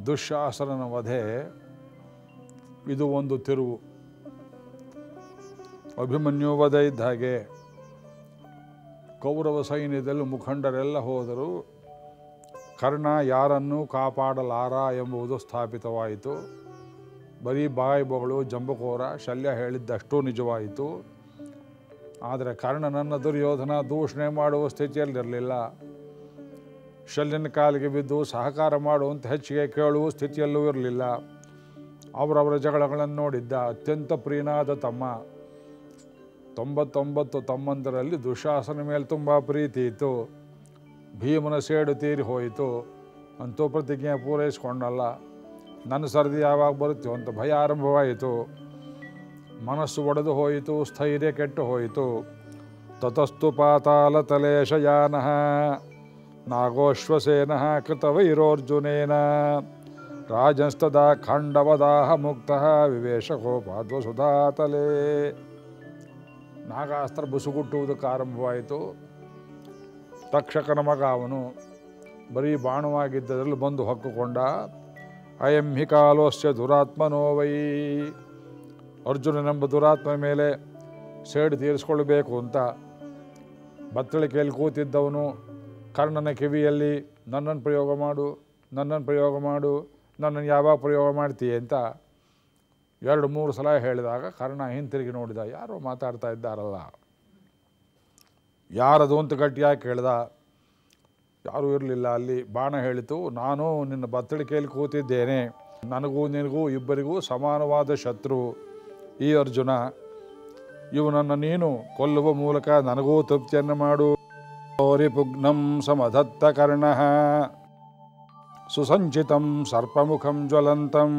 ದುಶ್ಯಾಸನನ ವಧೆ ಇದು ಒಂದು ತಿರುವು ಅಭಿಮನ್ಯು ವಧೆ ಇದ್ದ ಹಾಗೆ ಕೌರವ ಸೈನ್ಯದಲ್ಲಿ ಮುಖಂಡರೆಲ್ಲ ಹೋದರು ಕರ್ಣ ಯಾರನ್ನೂ ಕಾಪಾಡಲಾರ ಎಂಬುದು ಸ್ಥಾಪಿತವಾಯಿತು ಬರೀ ಬಾಯಿ ಬಗಳು ಜಂಬಕೋರ ಶಲ್ಯ ಹೇಳಿದ್ದಷ್ಟು ನಿಜವಾಯಿತು ಆದರೆ ಕರ್ಣನನ್ನು ದುರ್ಯೋಧನ ದೂಷಣೆ ಮಾಡುವ ಸ್ಥಿತಿಯಲ್ಲಿರಲಿಲ್ಲ ಶಲ್ಯನ ಕಾಲಿಗೆ ಬಿದ್ದು ಸಹಕಾರ ಮಾಡುವಂತ ಹೆಚ್ಚಿಗೆ ಕೇಳುವ ಸ್ಥಿತಿಯಲ್ಲೂ ಇರಲಿಲ್ಲ ಅವರವರ ಜಗಳಗಳನ್ನು ನೋಡಿದ್ದ ಅತ್ಯಂತ ಪ್ರಿಯನಾದ ತಮ್ಮ ತೊಂಬತ್ತೊಂಬತ್ತು ತಮ್ಮಂದರಲ್ಲಿ ದುಶಾಸನ ಮೇಲೆ ತುಂಬ ಪ್ರೀತಿ ಇತ್ತು ಭೀಮನ ಸೇಡು ತೀರಿ ಹೋಯಿತು ಅಂತೂ ಪ್ರತಿಜ್ಞೆ ಪೂರೈಸ್ಕೊಂಡಲ್ಲ ನನ್ನ ಸರದಿ ಯಾವಾಗ ಬರುತ್ತೋ ಅಂತ ಭಯ ಆರಂಭವಾಯಿತು ಮನಸ್ಸು ಒಡೆದು ಹೋಯಿತು ಸ್ಥೈರ್ಯ ಕೆಟ್ಟು ಹೋಯಿತು ತತಸ್ತು ಪಾತಾಲ ತಲೇಶಯಾನ ನಾಗೋಶ್ವಸೇನ ಕೃತವೈರೋರ್ಜುನೇನ ರಾಜಸ್ತದಾ ಖಂಡವದಾಹ ಮುಕ್ತ ವಿವೇಶಕೋಪಾದ್ವಸುಧಾತಲೇ ನಾಗಾಸ್ತ್ರ ಬುಸುಗುಟ್ಟುವುದಕ್ಕೆ ಆರಂಭವಾಯಿತು ತಕ್ಷಕನ ಮಗ ಅವನು ಬರೀ ಬಾಣವಾಗಿದ್ದದ್ರಲ್ಲಿ ಬಂದು ಹೊಕ್ಕುಕೊಂಡ ಅಯಂ ಹಿ ಕಾಲೋಸ್ಯ ದುರಾತ್ಮನೋ ವೈ ಅರ್ಜುನನೆಂಬ ದುರಾತ್ಮ ಮೇಲೆ ಸೇಡು ತೀರಿಸ್ಕೊಳ್ಬೇಕು ಅಂತ ಬತ್ತಳಿಕೆಯಲ್ಲಿ ಕೂತಿದ್ದವನು ಕರ್ಣನ ಕಿವಿಯಲ್ಲಿ ನನ್ನನ್ನು ಪ್ರಯೋಗ ಮಾಡು ನನ್ನನ್ನು ಪ್ರಯೋಗ ಮಾಡು ನನ್ನನ್ನು ಯಾವಾಗ ಪ್ರಯೋಗ ಮಾಡ್ತೀಯ ಅಂತ ಎರಡು ಮೂರು ಸಲ ಹೇಳಿದಾಗ ಕರ್ಣ ಹಿಂತಿರುಗಿ ನೋಡಿದ ಯಾರೋ ಮಾತಾಡ್ತಾ ಇದ್ದಾರಲ್ಲ ಯಾರದು ಅಂತ ಗಟ್ಟಿಯಾಗಿ ಕೇಳ್ದ ಯಾರೂ ಇರಲಿಲ್ಲ ಅಲ್ಲಿ ಬಾಣ ಹೇಳಿತು ನಾನು ನಿನ್ನ ಬತ್ತಳಿಕೆಯಲ್ಲಿ ಕೂತಿದ್ದೇನೆ ನನಗೂ ನಿನಗೂ ಇಬ್ಬರಿಗೂ ಸಮಾನವಾದ ಶತ್ರು ಈ ಅರ್ಜುನ ಇವನನ್ನು ನೀನು ಕೊಲ್ಲುವ ಮೂಲಕ ನನಗೂ ತೃಪ್ತಿಯನ್ನು ಮಾಡು ರಿಪುಗ್ನಂ ಸಮಧತ್ತ ಕರ್ಣ ಸುಸಂಚಿತಂ ಸರ್ಪಮುಖಂ ಜ್ವಲಂತಂ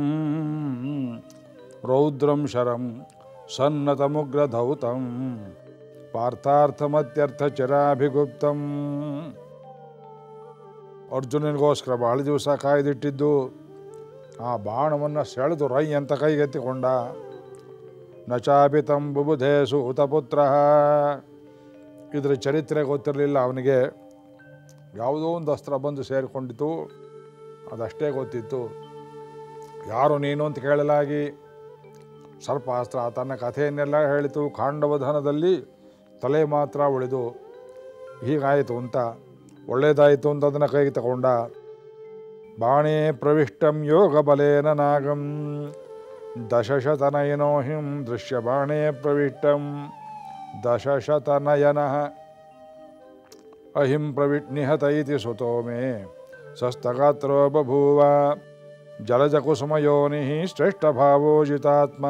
ರೌದ್ರಂ ಶರಂ ಸನ್ನತಮುಗ್ರಧೌತಂ ಪಾರ್ಥಾರ್ಥಮತ್ಯರ್ಥಚರಾಭಿಗುಪ್ತಂ ಅರ್ಜುನನಿಗೋಸ್ಕರ ಭಾಳ ದಿವಸ ಕಾಯ್ದಿಟ್ಟಿದ್ದು ಆ ಬಾಣವನ್ನು ಸೆಳೆದು ರೈ ಅಂತ ಕೈಗೆತ್ತಿಕೊಂಡ ನಚಾಪಿತಂ ಬುಬುಧೇ ಸೂತಪುತ್ರ ಇದರ ಚರಿತ್ರೆ ಗೊತ್ತಿರಲಿಲ್ಲ ಅವನಿಗೆ ಯಾವುದೋ ಒಂದು ಅಸ್ತ್ರ ಬಂದು ಸೇರಿಕೊಂಡಿತು ಅದಷ್ಟೇ ಗೊತ್ತಿತ್ತು ಯಾರು ನೀನು ಅಂತ ಕೇಳಲಾಗಿ ಸರ್ಪಾಸ್ತ್ರ ತನ್ನ ಕಥೆಯನ್ನೆಲ್ಲ ಹೇಳಿತು ಖಾಂಡವಧನದಲ್ಲಿ ತಲೆ ಮಾತ್ರ ಉಳಿದು ಹೀಗಾಯಿತು ಅಂತ ಒಳ್ಳೆಯದಾಯಿತು ಅಂತ ಅದನ್ನು ಕೈಗೆ ತಗೊಂಡ ಬಾಣೇ ಪ್ರವಿಷ್ಟಂ ಯೋಗ ಬಲೇನ ನಾಗಂ ದಶಶತನಯನೋ ಹಿಂ ದೃಶ್ಯ ಬಾಣೇ ಪ್ರವಿಷ್ಟಂ ದಶಶತನಯನ ಅಹಿಂ ಪ್ರವಿಟ್ ನಿಹತ ಇತಿ ಸುತೋ ಮೇ ಸಸ್ತಗಾತ್ರೋ ಬಭೂವ ಜಲಜಕುಸುಮಯೋನಿ ಶ್ರೇಷ್ಠಭಾವೋಜಿತಾತ್ಮ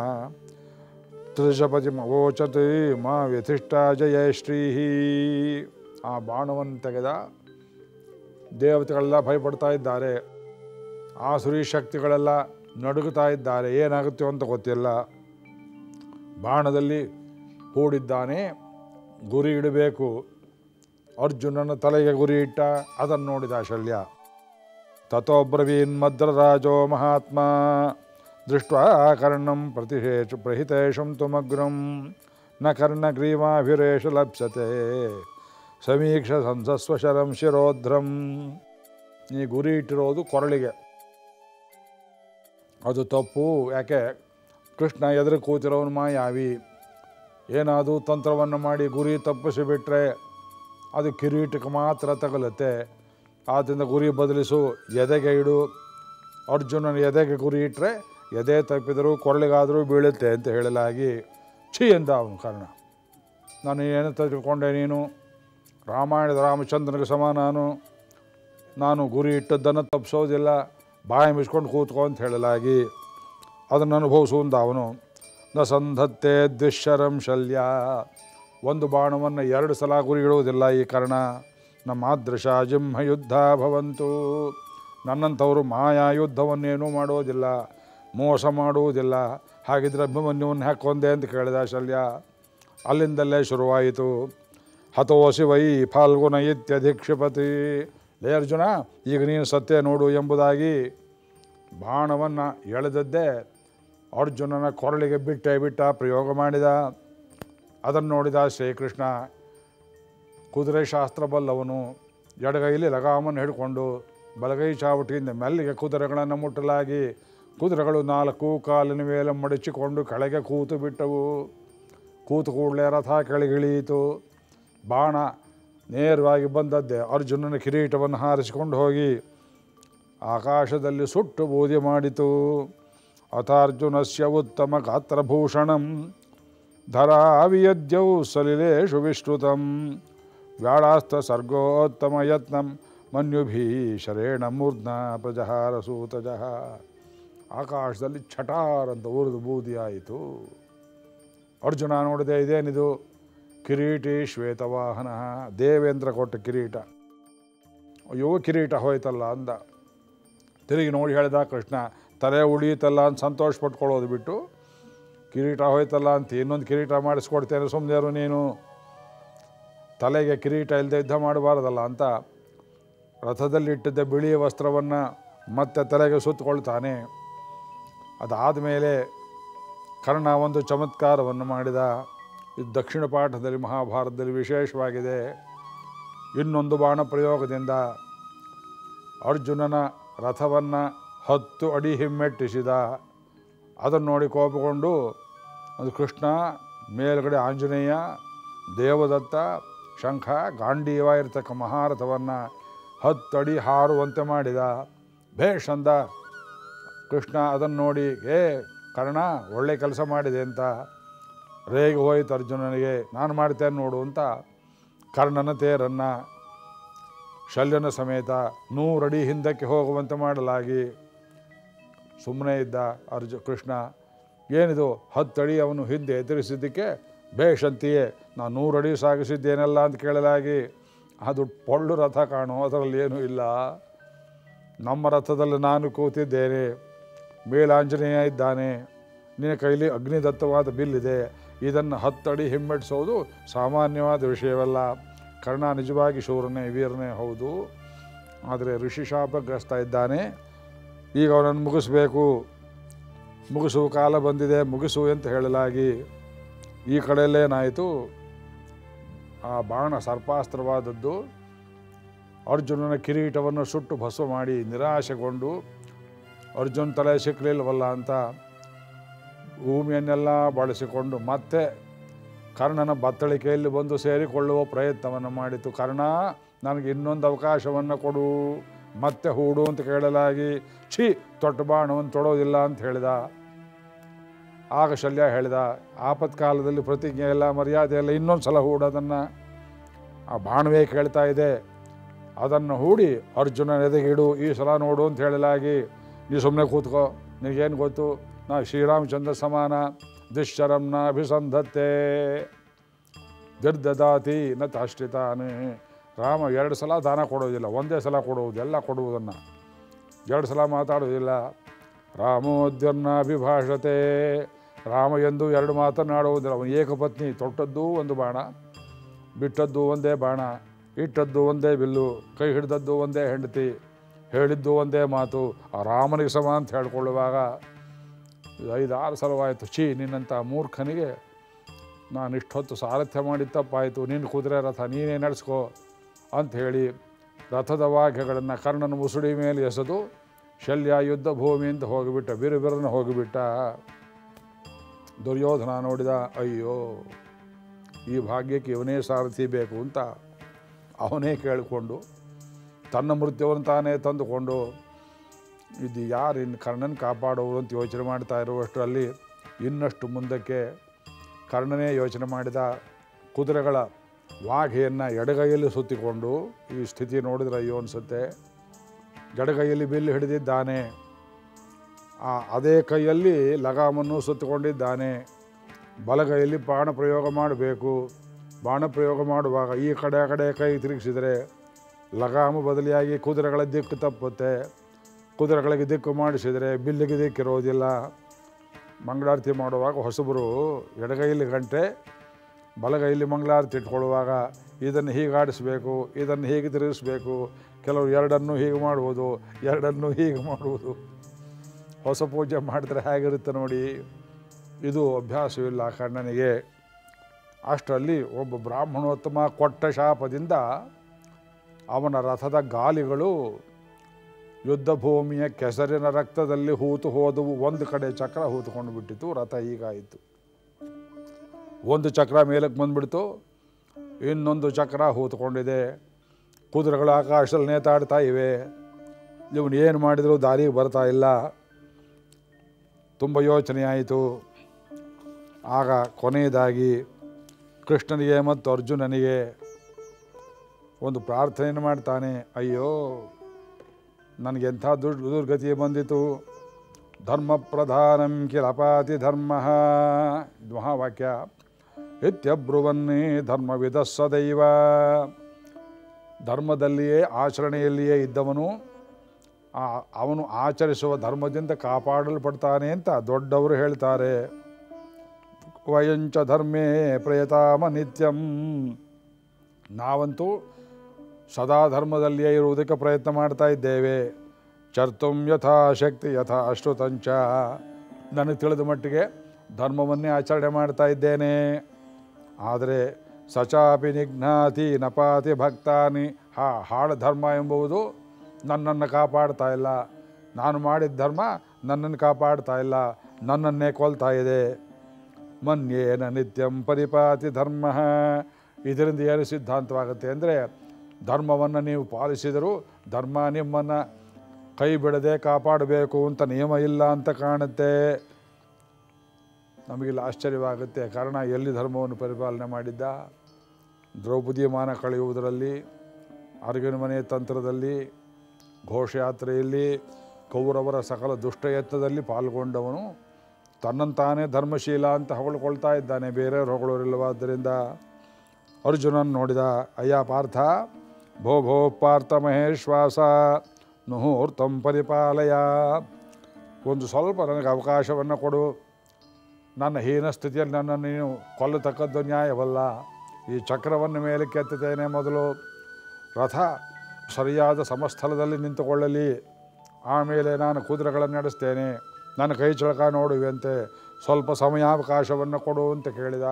ತ್ರಿಜಪತಿಮವೋಚತಿ ಮಾ ವ್ಯಥಿಷ್ಟ ಜಯಶ್ರೀ ಆ ಬಾಣವನ್ನು ತೆಗೆದ ದೇವತೆಗಳೆಲ್ಲ ಭಯಪಡ್ತಾ ಇದ್ದಾರೆ ಆಸುರಿ ಶಕ್ತಿಗಳೆಲ್ಲ ನಡುಗುತ್ತಾ ಇದ್ದಾರೆ ಏನಾಗುತ್ತೆ ಅಂತ ಗೊತ್ತಿಲ್ಲ ಬಾಣದಲ್ಲಿ ಹೂಡಿದ್ದಾನೆ ಗುರಿ ಇಡಬೇಕು ಅರ್ಜುನನ ತಲೆಗೆ ಗುರಿ ಇಟ್ಟ ಅದನ್ನು ನೋಡಿದ ಶಲ್ಯ ತಥೋಬ್ರವೀನ್ ಮದ್ರರಾಜೋ ಮಹಾತ್ಮ ದೃಷ್ಟ ಕರ್ಣಂ ಪ್ರತಿಹೇಷು ಪ್ರಹಿತೇಷಂ ತುಮಗ್ರಂ ನ ಕರ್ಣಗ್ರೀವಾಭಿರೇಷ ಲಪ್ಸತೆ ಸಮೀಕ್ಷ ಸಂಸಸ್ವಶರಂ ಶಿರೋಧ್ರಂ ನೀ ಗುರಿ ಇಟ್ಟಿರೋದು ಕೊರಳಿಗೆ ಅದು ತಪ್ಪು ಯಾಕೆ ಕೃಷ್ಣ ಎದುರು ಕೂತಿರೋನು ಮಾಯಾವಿ ಏನಾದರೂ ತಂತ್ರವನ್ನು ಮಾಡಿ ಗುರಿ ತಪ್ಪಿಸಿಬಿಟ್ರೆ ಅದು ಕಿರೀಟಕ್ಕೆ ಮಾತ್ರ ತಗಲುತ್ತೆ ಆದ್ದರಿಂದ ಗುರಿ ಬದಲಿಸು ಎದೆಗೆ ಇಡು ಅರ್ಜುನನ ಎದೆಗೆ ಗುರಿ ಇಟ್ಟರೆ ಎದೆ ತಪ್ಪಿದರೂ ಕೊರಳಿಗಾದರೂ ಬೀಳುತ್ತೆ ಅಂತ ಹೇಳಲಾಗಿ ಛೀ ಎಂದ ಅವನು ಕಾರಣ ನಾನು ಏನು ತಿಳ್ಕೊಂಡೆ ನೀನು ರಾಮಾಯಣದ ರಾಮಚಂದ್ರನಿಗೆ ಸಮ ನಾನು ನಾನು ಗುರಿ ಇಟ್ಟದ್ದನ್ನು ತಪ್ಪಿಸೋದಿಲ್ಲ ಬಾಯಿ ಮುಚ್ಕೊಂಡು ಕೂತ್ಕೊ ಅಂತ ಹೇಳಲಾಗಿ ಅದನ್ನು ಅನುಭವಿಸುವಂತ ಅವನು ನ ಸಂಧತ್ತೆ ದ್ವಿಶರಂ ಶಲ್ಯ ಒಂದು ಬಾಣವನ್ನು ಎರಡು ಸಲ ಗುರಿ ಇಡುವುದಿಲ್ಲ ಈ ಕಾರಣ ನಮ್ಮ ಆದೃಶ ಜಿಂಹ ಯುದ್ಧ ಭವಂತು ನನ್ನಂಥವರು ಮಾಯಾ ಯುದ್ಧವನ್ನೇನೂ ಮಾಡೋದಿಲ್ಲ ಮೋಸ ಮಾಡುವುದಿಲ್ಲ ಹಾಗಿದ್ರೆ ಅಭಿಮನ್ಯುವನ್ನು ಹಾಕೊಂದೆ ಅಂತ ಕೇಳಿದ ಶಲ್ಯ ಅಲ್ಲಿಂದಲೇ ಶುರುವಾಯಿತು ಹತೋಸಿ ವೈ ಫಾಲ್ಗುಣ ಇತ್ಯಧಿಕ್ಷಿಪತಿ ಲೇ ಅರ್ಜುನ ಈಗ ನೀನು ಸತ್ಯ ನೋಡು ಎಂಬುದಾಗಿ ಬಾಣವನ್ನು ಎಳೆದದ್ದೇ ಅರ್ಜುನನ ಕೊರಳಿಗೆ ಬಿಟ್ಟೆ ಬಿಟ್ಟ ಪ್ರಯೋಗ ಮಾಡಿದ ಅದನ್ನು ನೋಡಿದ ಶ್ರೀಕೃಷ್ಣ ಕುದುರೆ ಶಾಸ್ತ್ರ ಬಲ್ಲವನು ಎಡಗೈಲಿ ಲಗಾಮನ್ನು ಹಿಡ್ಕೊಂಡು ಬಲಗೈ ಚಾವಟಿಯಿಂದ ಮೆಲ್ಲಿಗೆ ಕುದುರೆಗಳನ್ನು ಮುಟ್ಟಲಾಗಿ ಕುದುರೆಗಳು ನಾಲ್ಕು ಕಾಲಿನ ಮೇಲೆ ಮಡಚಿಕೊಂಡು ಕೆಳಗೆ ಕೂತು ಬಿಟ್ಟವು ಕೂತು ಕೂಡಲೇ ರಥ ಕೆಳಗಿಳಿಯಿತು ಬಾಣ ನೇರವಾಗಿ ಬಂದದ್ದೇ ಅರ್ಜುನನ ಕಿರೀಟವನ್ನು ಹಾರಿಸಿಕೊಂಡು ಹೋಗಿ ಆಕಾಶದಲ್ಲಿ ಸುಟ್ಟು ಬೂದಿ ಮಾಡಿತು ಅಥಾರ್ಜುನಸ್ಯ ಉತ್ತಮ ಗಾತ್ರಭೂಷಣಂ ಧರಾವಿಯದ್ಯೌ ಸಲಿಲೇಶು ವಿಶ್ರುತಂ ವ್ಯಾಳಾಸ್ತ ಸರ್ಗೋತ್ತಮ ಯತ್ನಂ ಮನ್ಯುಭೀಶರೇಣ ಮೂರ್ಧ್ನ ಪ್ರಜಹಾರ ಸೂತಜಃ ಆಕಾಶದಲ್ಲಿ ಛಟಾರ್ ಅಂತ ಉರಿದು ಬೂದಿಯಾಯಿತು ಅರ್ಜುನ ನೋಡಿದೆ ಇದೇನಿದು ಕಿರೀಟಿ ಶ್ವೇತವಾಹನ ದೇವೇಂದ್ರ ಕೊಟ್ಟ ಕಿರೀಟ ಅಯ್ಯೋ ಕಿರೀಟ ಹೋಯ್ತಲ್ಲ ಅಂದ ತಿರುಗಿ ನೋಡಿ ಹೇಳ್ದ ಕೃಷ್ಣ ತಲೆ ಉಳಿಯುತ್ತಲ್ಲ ಅಂತ ಸಂತೋಷ ಪಟ್ಕೊಳ್ಳೋದು ಬಿಟ್ಟು ಕಿರೀಟ ಹೋಯ್ತಲ್ಲ ಅಂತ ಇನ್ನೊಂದು ಕಿರೀಟ ಮಾಡಿಸ್ಕೊಡ್ತೇನೆ ಸುಮ್ಮನೆ ನೀನು ತಲೆಗೆ ಕಿರೀಟ ಇಲ್ಲದೆ ಯುದ್ಧ ಮಾಡಬಾರ್ದಲ್ಲ ಅಂತ ರಥದಲ್ಲಿಟ್ಟಿದ್ದ ಬಿಳಿಯ ವಸ್ತ್ರವನ್ನು ಮತ್ತೆ ತಲೆಗೆ ಸುತ್ತಕೊಳ್ತಾನೆ ಅದಾದ ಮೇಲೆ ಕರ್ಣ ಒಂದು ಚಮತ್ಕಾರವನ್ನು ಮಾಡಿದ ಇದು ದಕ್ಷಿಣ ಪಾಠದಲ್ಲಿ ಮಹಾಭಾರತದಲ್ಲಿ ವಿಶೇಷವಾಗಿದೆ ಇನ್ನೊಂದು ಬಾಣ ಪ್ರಯೋಗದಿಂದ ಅರ್ಜುನನ ರಥವನ್ನು ಹತ್ತು ಅಡಿ ಹಿಮ್ಮೆಟ್ಟಿಸಿದ ಅದನ್ನು ನೋಡಿ ಕೋಪಗೊಂಡು ಅದು ಕೃಷ್ಣ ಮೇಲ್ಗಡೆ ಆಂಜನೇಯ ದೇವದತ್ತ ಶಂಖ ಗಾಂಡೀವ ಇರತಕ್ಕ ಮಹಾರಥವನ್ನು ಹತ್ತು ಅಡಿ ಹಾರುವಂತೆ ಮಾಡಿದ ಭೇಷ್ ಅಂದ ಕೃಷ್ಣ ಅದನ್ನು ನೋಡಿ ಏ ಕರ್ಣ ಒಳ್ಳೆ ಕೆಲಸ ಮಾಡಿದೆ ಅಂತ ರೇಗೆ ಹೋಯ್ತು ಅರ್ಜುನನಿಗೆ ನಾನು ಮಾಡ್ತೇನೆ ನೋಡು ಅಂತ ಕರ್ಣನ ತೇರನ್ನು ಶಲ್ಯನ ಸಮೇತ ನೂರಡಿ ಹಿಂದಕ್ಕೆ ಹೋಗುವಂತೆ ಮಾಡಲಾಗಿ ಸುಮ್ಮನೆ ಇದ್ದ ಅರ್ಜು ಕೃಷ್ಣ ಏನಿದು ಹತ್ತಡಿ ಅವನು ಹಿಂದೆ ಎದುರಿಸಿದ್ದಕ್ಕೆ ಬೇಷ್ ಅಂತೀಯೇ ನಾನು ನೂರಡಿ ಸಾಗಿಸಿದ್ದೇನಲ್ಲ ಅಂತ ಕೇಳಲಾಗಿ ಅದು ಪೊಳ್ಳು ರಥ ಕಾಣು ಅದರಲ್ಲಿ ಏನೂ ಇಲ್ಲ ನಮ್ಮ ರಥದಲ್ಲಿ ನಾನು ಕೂತಿದ್ದೇನೆ ಮೇಲಾಂಜನೇಯ ಇದ್ದಾನೆ ನಿನ್ನ ಕೈಲಿ ಅಗ್ನಿದತ್ತವಾದ ಬಿಲ್ಲಿದೆ ಇದನ್ನು ಹತ್ತಡಿ ಹಿಮ್ಮೆಟ್ಟಿಸೋದು ಸಾಮಾನ್ಯವಾದ ವಿಷಯವಲ್ಲ ಕರ್ಣ ನಿಜವಾಗಿ ಶೂರನೇ ವೀರನೇ ಹೌದು ಆದರೆ ಋಷಿಶಾಪಗ್ರಸ್ತ ಇದ್ದಾನೆ ಈಗ ಅವನನ್ನು ಮುಗಿಸ್ಬೇಕು ಮುಗಿಸುವ ಕಾಲ ಬಂದಿದೆ ಮುಗಿಸು ಅಂತ ಹೇಳಲಾಗಿ ಈ ಕಡೆಯಲ್ಲೇನಾಯಿತು ಆ ಬಾಣ ಸರ್ಪಾಸ್ತ್ರವಾದದ್ದು ಅರ್ಜುನನ ಕಿರೀಟವನ್ನು ಸುಟ್ಟು ಭಸ್ವ ಮಾಡಿ ನಿರಾಶೆಗೊಂಡು ಅರ್ಜುನ್ ತಲೆ ಸಿಕ್ಕಲಿಲ್ವಲ್ಲ ಅಂತ ಭೂಮಿಯನ್ನೆಲ್ಲ ಬಳಸಿಕೊಂಡು ಮತ್ತೆ ಕರ್ಣನ ಬತ್ತಳಿಕೆಯಲ್ಲಿ ಬಂದು ಸೇರಿಕೊಳ್ಳುವ ಪ್ರಯತ್ನವನ್ನು ಮಾಡಿತು ಕರ್ಣ ನನಗೆ ಇನ್ನೊಂದು ಅವಕಾಶವನ್ನು ಕೊಡು ಮತ್ತೆ ಹೂಡು ಅಂತ ಕೇಳಲಾಗಿ ಛೀ ತೊಟ್ಟು ಬಾಣವನ್ನು ತೊಡೋದಿಲ್ಲ ಅಂತ ಹೇಳಿದ ಆಗ ಶಲ್ಯ ಹೇಳಿದ ಆಪತ್ಕಾಲದಲ್ಲಿ ಪ್ರತಿಜ್ಞೆ ಎಲ್ಲ ಮರ್ಯಾದೆ ಎಲ್ಲ ಇನ್ನೊಂದು ಸಲ ಹೂಡೋದನ್ನು ಆ ಬಾಣವೇ ಕೇಳ್ತಾ ಇದೆ ಅದನ್ನು ಹೂಡಿ ಅರ್ಜುನ ಎದೆಗಿಡು ಈ ಸಲ ನೋಡು ಅಂತ ಹೇಳಲಾಗಿ ನೀ ಸುಮ್ಮನೆ ಕೂತ್ಕೋ ನಿನಗೇನು ಗೊತ್ತು ನಾ ಶ್ರೀರಾಮಚಂದ್ರ ಸಮಾನ ದುಶ್ಚರಂನ ಅಭಿಸಂಧತ್ತೆ ದುರ್ದದಾತಿ ನ ತಾಶ್ರಿತಾನೆ ರಾಮ ಎರಡು ಸಲ ದಾನ ಕೊಡೋದಿಲ್ಲ ಒಂದೇ ಸಲ ಕೊಡುವುದು ಎಲ್ಲ ಕೊಡುವುದನ್ನು ಎರಡು ಸಲ ಮಾತಾಡೋದಿಲ್ಲ ರಾಮೋದ್ಯನ್ನಾಭಿಭಾಷತೆ ರಾಮ ಎಂದು ಎರಡು ಮಾತನಾಡುವುದಿಲ್ಲ ಅವನು ಏಕಪತ್ನಿ ತೊಟ್ಟದ್ದು ಒಂದು ಬಾಣ ಬಿಟ್ಟದ್ದು ಒಂದೇ ಬಾಣ ಇಟ್ಟದ್ದು ಒಂದೇ ಬಿಲ್ಲು ಕೈ ಹಿಡಿದದ್ದು ಒಂದೇ ಹೆಂಡತಿ ಹೇಳಿದ್ದು ಒಂದೇ ಮಾತು ಆ ರಾಮನಿಗೆ ಸಮ ಅಂತ ಹೇಳ್ಕೊಳ್ಳುವಾಗ ಇದು ಐದಾರು ಸಲವಾಯಿತು ಛೀ ನಿನ್ನಂಥ ಮೂರ್ಖನಿಗೆ ನಾನು ಇಷ್ಟೊತ್ತು ಸಾರಥ್ಯ ಮಾಡಿದ ತಪ್ಪಾಯಿತು ನಿನ್ನ ಕುದುರೆ ರಥ ನೀನೇ ನಡೆಸ್ಕೋ ಅಂತ ಹೇಳಿ ರಥದ ವಾಕ್ಯಗಳನ್ನು ಕರ್ಣನ ಮುಸುಡಿ ಮೇಲೆ ಎಸೆದು ಶಲ್ಯ ಯುದ್ಧ ಭೂಮಿ ಅಂತ ಹೋಗಿಬಿಟ್ಟ ಬಿರು ಬಿರನ ಹೋಗಿಬಿಟ್ಟ ದುರ್ಯೋಧನ ನೋಡಿದ ಅಯ್ಯೋ ಈ ಭಾಗ್ಯಕ್ಕೆ ಇವನೇ ಸಾರಥಿ ಬೇಕು ಅಂತ ಅವನೇ ಕೇಳಿಕೊಂಡು ತನ್ನ ಮೃತ್ಯುವನ್ನು ತಾನೇ ತಂದುಕೊಂಡು ಇದು ಯಾರು ಇನ್ನು ಕರ್ಣನ ಕಾಪಾಡೋರು ಅಂತ ಯೋಚನೆ ಮಾಡ್ತಾ ಇರುವಷ್ಟರಲ್ಲಿ ಇನ್ನಷ್ಟು ಮುಂದಕ್ಕೆ ಕರ್ಣನೇ ಯೋಚನೆ ಮಾಡಿದ ಕುದುರೆಗಳ ವಾಘೆಯನ್ನು ಎಡಗೈಯಲ್ಲಿ ಸುತ್ತಿಕೊಂಡು ಈ ಸ್ಥಿತಿ ನೋಡಿದ್ರೆ ಅಯ್ಯೋ ಅನಿಸುತ್ತೆ ಎಡಗೈಯಲ್ಲಿ ಬಿಲ್ಲು ಹಿಡಿದಿದ್ದಾನೆ ಆ ಅದೇ ಕೈಯಲ್ಲಿ ಲಗಾಮನ್ನು ಸುತ್ತಿಕೊಂಡಿದ್ದಾನೆ ಬಲಗೈಯಲ್ಲಿ ಬಾಣ ಪ್ರಯೋಗ ಮಾಡಬೇಕು ಬಾಣ ಪ್ರಯೋಗ ಮಾಡುವಾಗ ಈ ಕಡೆ ಆ ಕಡೆ ಕೈ ತಿರುಗಿಸಿದರೆ ಲಗಾಮು ಬದಲಿಯಾಗಿ ಕುದುರೆಗಳ ದಿಕ್ಕು ತಪ್ಪುತ್ತೆ ಕುದುರೆಗಳಿಗೆ ದಿಕ್ಕು ಮಾಡಿಸಿದರೆ ಬಿಲ್ಲಿಗೆ ದಿಕ್ಕಿರೋದಿಲ್ಲ ಮಂಗಳಾರತಿ ಮಾಡುವಾಗ ಹೊಸಬರು ಎಡಗೈಯಲ್ಲಿ ಗಂಟೆ ಬಲಗೈಯಲ್ಲಿ ಮಂಗಳಾರತಿ ಇಟ್ಕೊಳ್ಳುವಾಗ ಇದನ್ನು ಹೀಗೆ ಆಡಿಸ್ಬೇಕು ಇದನ್ನು ಹೀಗೆ ತಿರುಗಿಸ್ಬೇಕು ಕೆಲವರು ಎರಡನ್ನು ಹೀಗೆ ಮಾಡುವುದು ಎರಡನ್ನು ಹೀಗೆ ಮಾಡುವುದು ಹೊಸ ಪೂಜೆ ಮಾಡಿದ್ರೆ ಹೇಗಿರುತ್ತೆ ನೋಡಿ ಇದು ಅಭ್ಯಾಸವಿಲ್ಲ ಕಣ್ಣನಿಗೆ ಅಷ್ಟರಲ್ಲಿ ಒಬ್ಬ ಬ್ರಾಹ್ಮಣೋತ್ತಮ ಕೊಟ್ಟ ಶಾಪದಿಂದ ಅವನ ರಥದ ಗಾಲಿಗಳು ಯುದ್ಧ ಭೂಮಿಯ ಕೆಸರಿನ ರಕ್ತದಲ್ಲಿ ಹೂತು ಹೋದವು ಒಂದು ಕಡೆ ಚಕ್ರ ಹೂತುಕೊಂಡು ಬಿಟ್ಟಿತು ರಥ ಹೀಗಾಯಿತು ಒಂದು ಚಕ್ರ ಮೇಲಕ್ಕೆ ಬಂದ್ಬಿಡ್ತು ಇನ್ನೊಂದು ಚಕ್ರ ಹೂತುಕೊಂಡಿದೆ ಕುದುರೆಗಳು ಆಕಾಶದಲ್ಲಿ ನೇತಾಡ್ತಾ ಇವೆ ಇವನು ಏನು ಮಾಡಿದರೂ ದಾರಿಗೆ ಬರ್ತಾ ಇಲ್ಲ ತುಂಬ ಯೋಚನೆ ಆಯಿತು ಆಗ ಕೊನೆಯದಾಗಿ ಕೃಷ್ಣನಿಗೆ ಮತ್ತು ಅರ್ಜುನನಿಗೆ ಒಂದು ಪ್ರಾರ್ಥನೆಯನ್ನು ಮಾಡ್ತಾನೆ ಅಯ್ಯೋ ನನಗೆಂಥ ದುರ್ ದುರ್ಗತಿ ಬಂದಿತು ಧರ್ಮ ಪ್ರಧಾನಂ ಕಿಲಪಾತಿ ಧರ್ಮ ಇದು ಮಹಾವಾಕ್ಯ ಇತ್ಯಬ್ರುವನ್ನೇ ಧರ್ಮವಿದ ಸದೈವ ಧರ್ಮದಲ್ಲಿಯೇ ಆಚರಣೆಯಲ್ಲಿಯೇ ಇದ್ದವನು ಆ ಅವನು ಆಚರಿಸುವ ಧರ್ಮದಿಂದ ಕಾಪಾಡಲ್ಪಡ್ತಾನೆ ಅಂತ ದೊಡ್ಡವರು ಹೇಳ್ತಾರೆ ವಯಂಚ ಧರ್ಮೇ ಪ್ರಯತಾಮ ನಿತ್ಯಂ ನಾವಂತೂ ಸದಾ ಧರ್ಮದಲ್ಲಿಯೇ ಇರುವುದಕ್ಕೆ ಪ್ರಯತ್ನ ಮಾಡ್ತಾ ಇದ್ದೇವೆ ಚರ್ತುಂ ಯಥಾಶಕ್ತಿ ಯಥಾ ಅಶ್ರುತಂಚ ನನಗೆ ತಿಳಿದ ಮಟ್ಟಿಗೆ ಧರ್ಮವನ್ನೇ ಆಚರಣೆ ಮಾಡ್ತಾ ಇದ್ದೇನೆ ಆದರೆ ಸಚಾಪಿ ನಿಘ್ನಾತಿ ನಪಾತಿ ಭಕ್ತಾನಿ ಹಾ ಹಾಳು ಧರ್ಮ ಎಂಬುದು ನನ್ನನ್ನು ಕಾಪಾಡ್ತಾ ಇಲ್ಲ ನಾನು ಮಾಡಿದ ಧರ್ಮ ನನ್ನನ್ನು ಕಾಪಾಡ್ತಾ ಇಲ್ಲ ನನ್ನನ್ನೇ ಕೊಲ್ತಾ ಇದೆ ಮನ್ಯೇನ ನಿತ್ಯಂ ಪರಿಪಾತಿ ಧರ್ಮ ಇದರಿಂದ ಏನು ಸಿದ್ಧಾಂತವಾಗುತ್ತೆ ಅಂದರೆ ಧರ್ಮವನ್ನು ನೀವು ಪಾಲಿಸಿದರೂ ಧರ್ಮ ನಿಮ್ಮನ್ನು ಕೈ ಬಿಡದೆ ಕಾಪಾಡಬೇಕು ಅಂತ ನಿಯಮ ಇಲ್ಲ ಅಂತ ಕಾಣುತ್ತೆ ನಮಗಿಲ್ಲ ಆಶ್ಚರ್ಯವಾಗುತ್ತೆ ಕಾರಣ ಎಲ್ಲಿ ಧರ್ಮವನ್ನು ಪರಿಪಾಲನೆ ಮಾಡಿದ್ದ ದ್ರೌಪದಿ ಮಾನ ಕಳೆಯುವುದರಲ್ಲಿ ಅರ್ಜುನ ಮನೆ ತಂತ್ರದಲ್ಲಿ ಘೋಷಯಾತ್ರೆಯಲ್ಲಿ ಕೌರವರ ಸಕಲ ದುಷ್ಟಯತ್ನದಲ್ಲಿ ಪಾಲ್ಗೊಂಡವನು ತನ್ನಂತಾನೇ ಧರ್ಮಶೀಲ ಅಂತ ಹೊಗಳ್ಕೊಳ್ತಾ ಇದ್ದಾನೆ ಬೇರೆಯವ್ರು ಹೊಗಳೋರಿಲ್ಲವಾದ್ದರಿಂದ ಅರ್ಜುನನ್ ನೋಡಿದ ಅಯ್ಯ ಪಾರ್ಥ ಭೋ ಭೋ ಪಾರ್ಥ ಮಹೇಶ್ವಾಸ ಮುಹೂರ್ತಂ ಪರಿಪಾಲಯ ಒಂದು ಸ್ವಲ್ಪ ನನಗೆ ಅವಕಾಶವನ್ನು ಕೊಡು ನನ್ನ ಹೀನ ಸ್ಥಿತಿಯಲ್ಲಿ ನನ್ನನ್ನು ನೀನು ಕೊಲ್ಲತಕ್ಕದ್ದು ನ್ಯಾಯವಲ್ಲ ಈ ಚಕ್ರವನ್ನು ಮೇಲೆ ಕೆತ್ತುತ್ತೇನೆ ಮೊದಲು ರಥ ಸರಿಯಾದ ಸಮಸ್ಥಲದಲ್ಲಿ ನಿಂತುಕೊಳ್ಳಲಿ ಆಮೇಲೆ ನಾನು ಕುದುರೆಗಳನ್ನು ನಡೆಸ್ತೇನೆ ನನ್ನ ಕೈ ಚಳಕ ನೋಡುವಂತೆ ಸ್ವಲ್ಪ ಸಮಯಾವಕಾಶವನ್ನು ಕೊಡು ಅಂತ ಕೇಳಿದ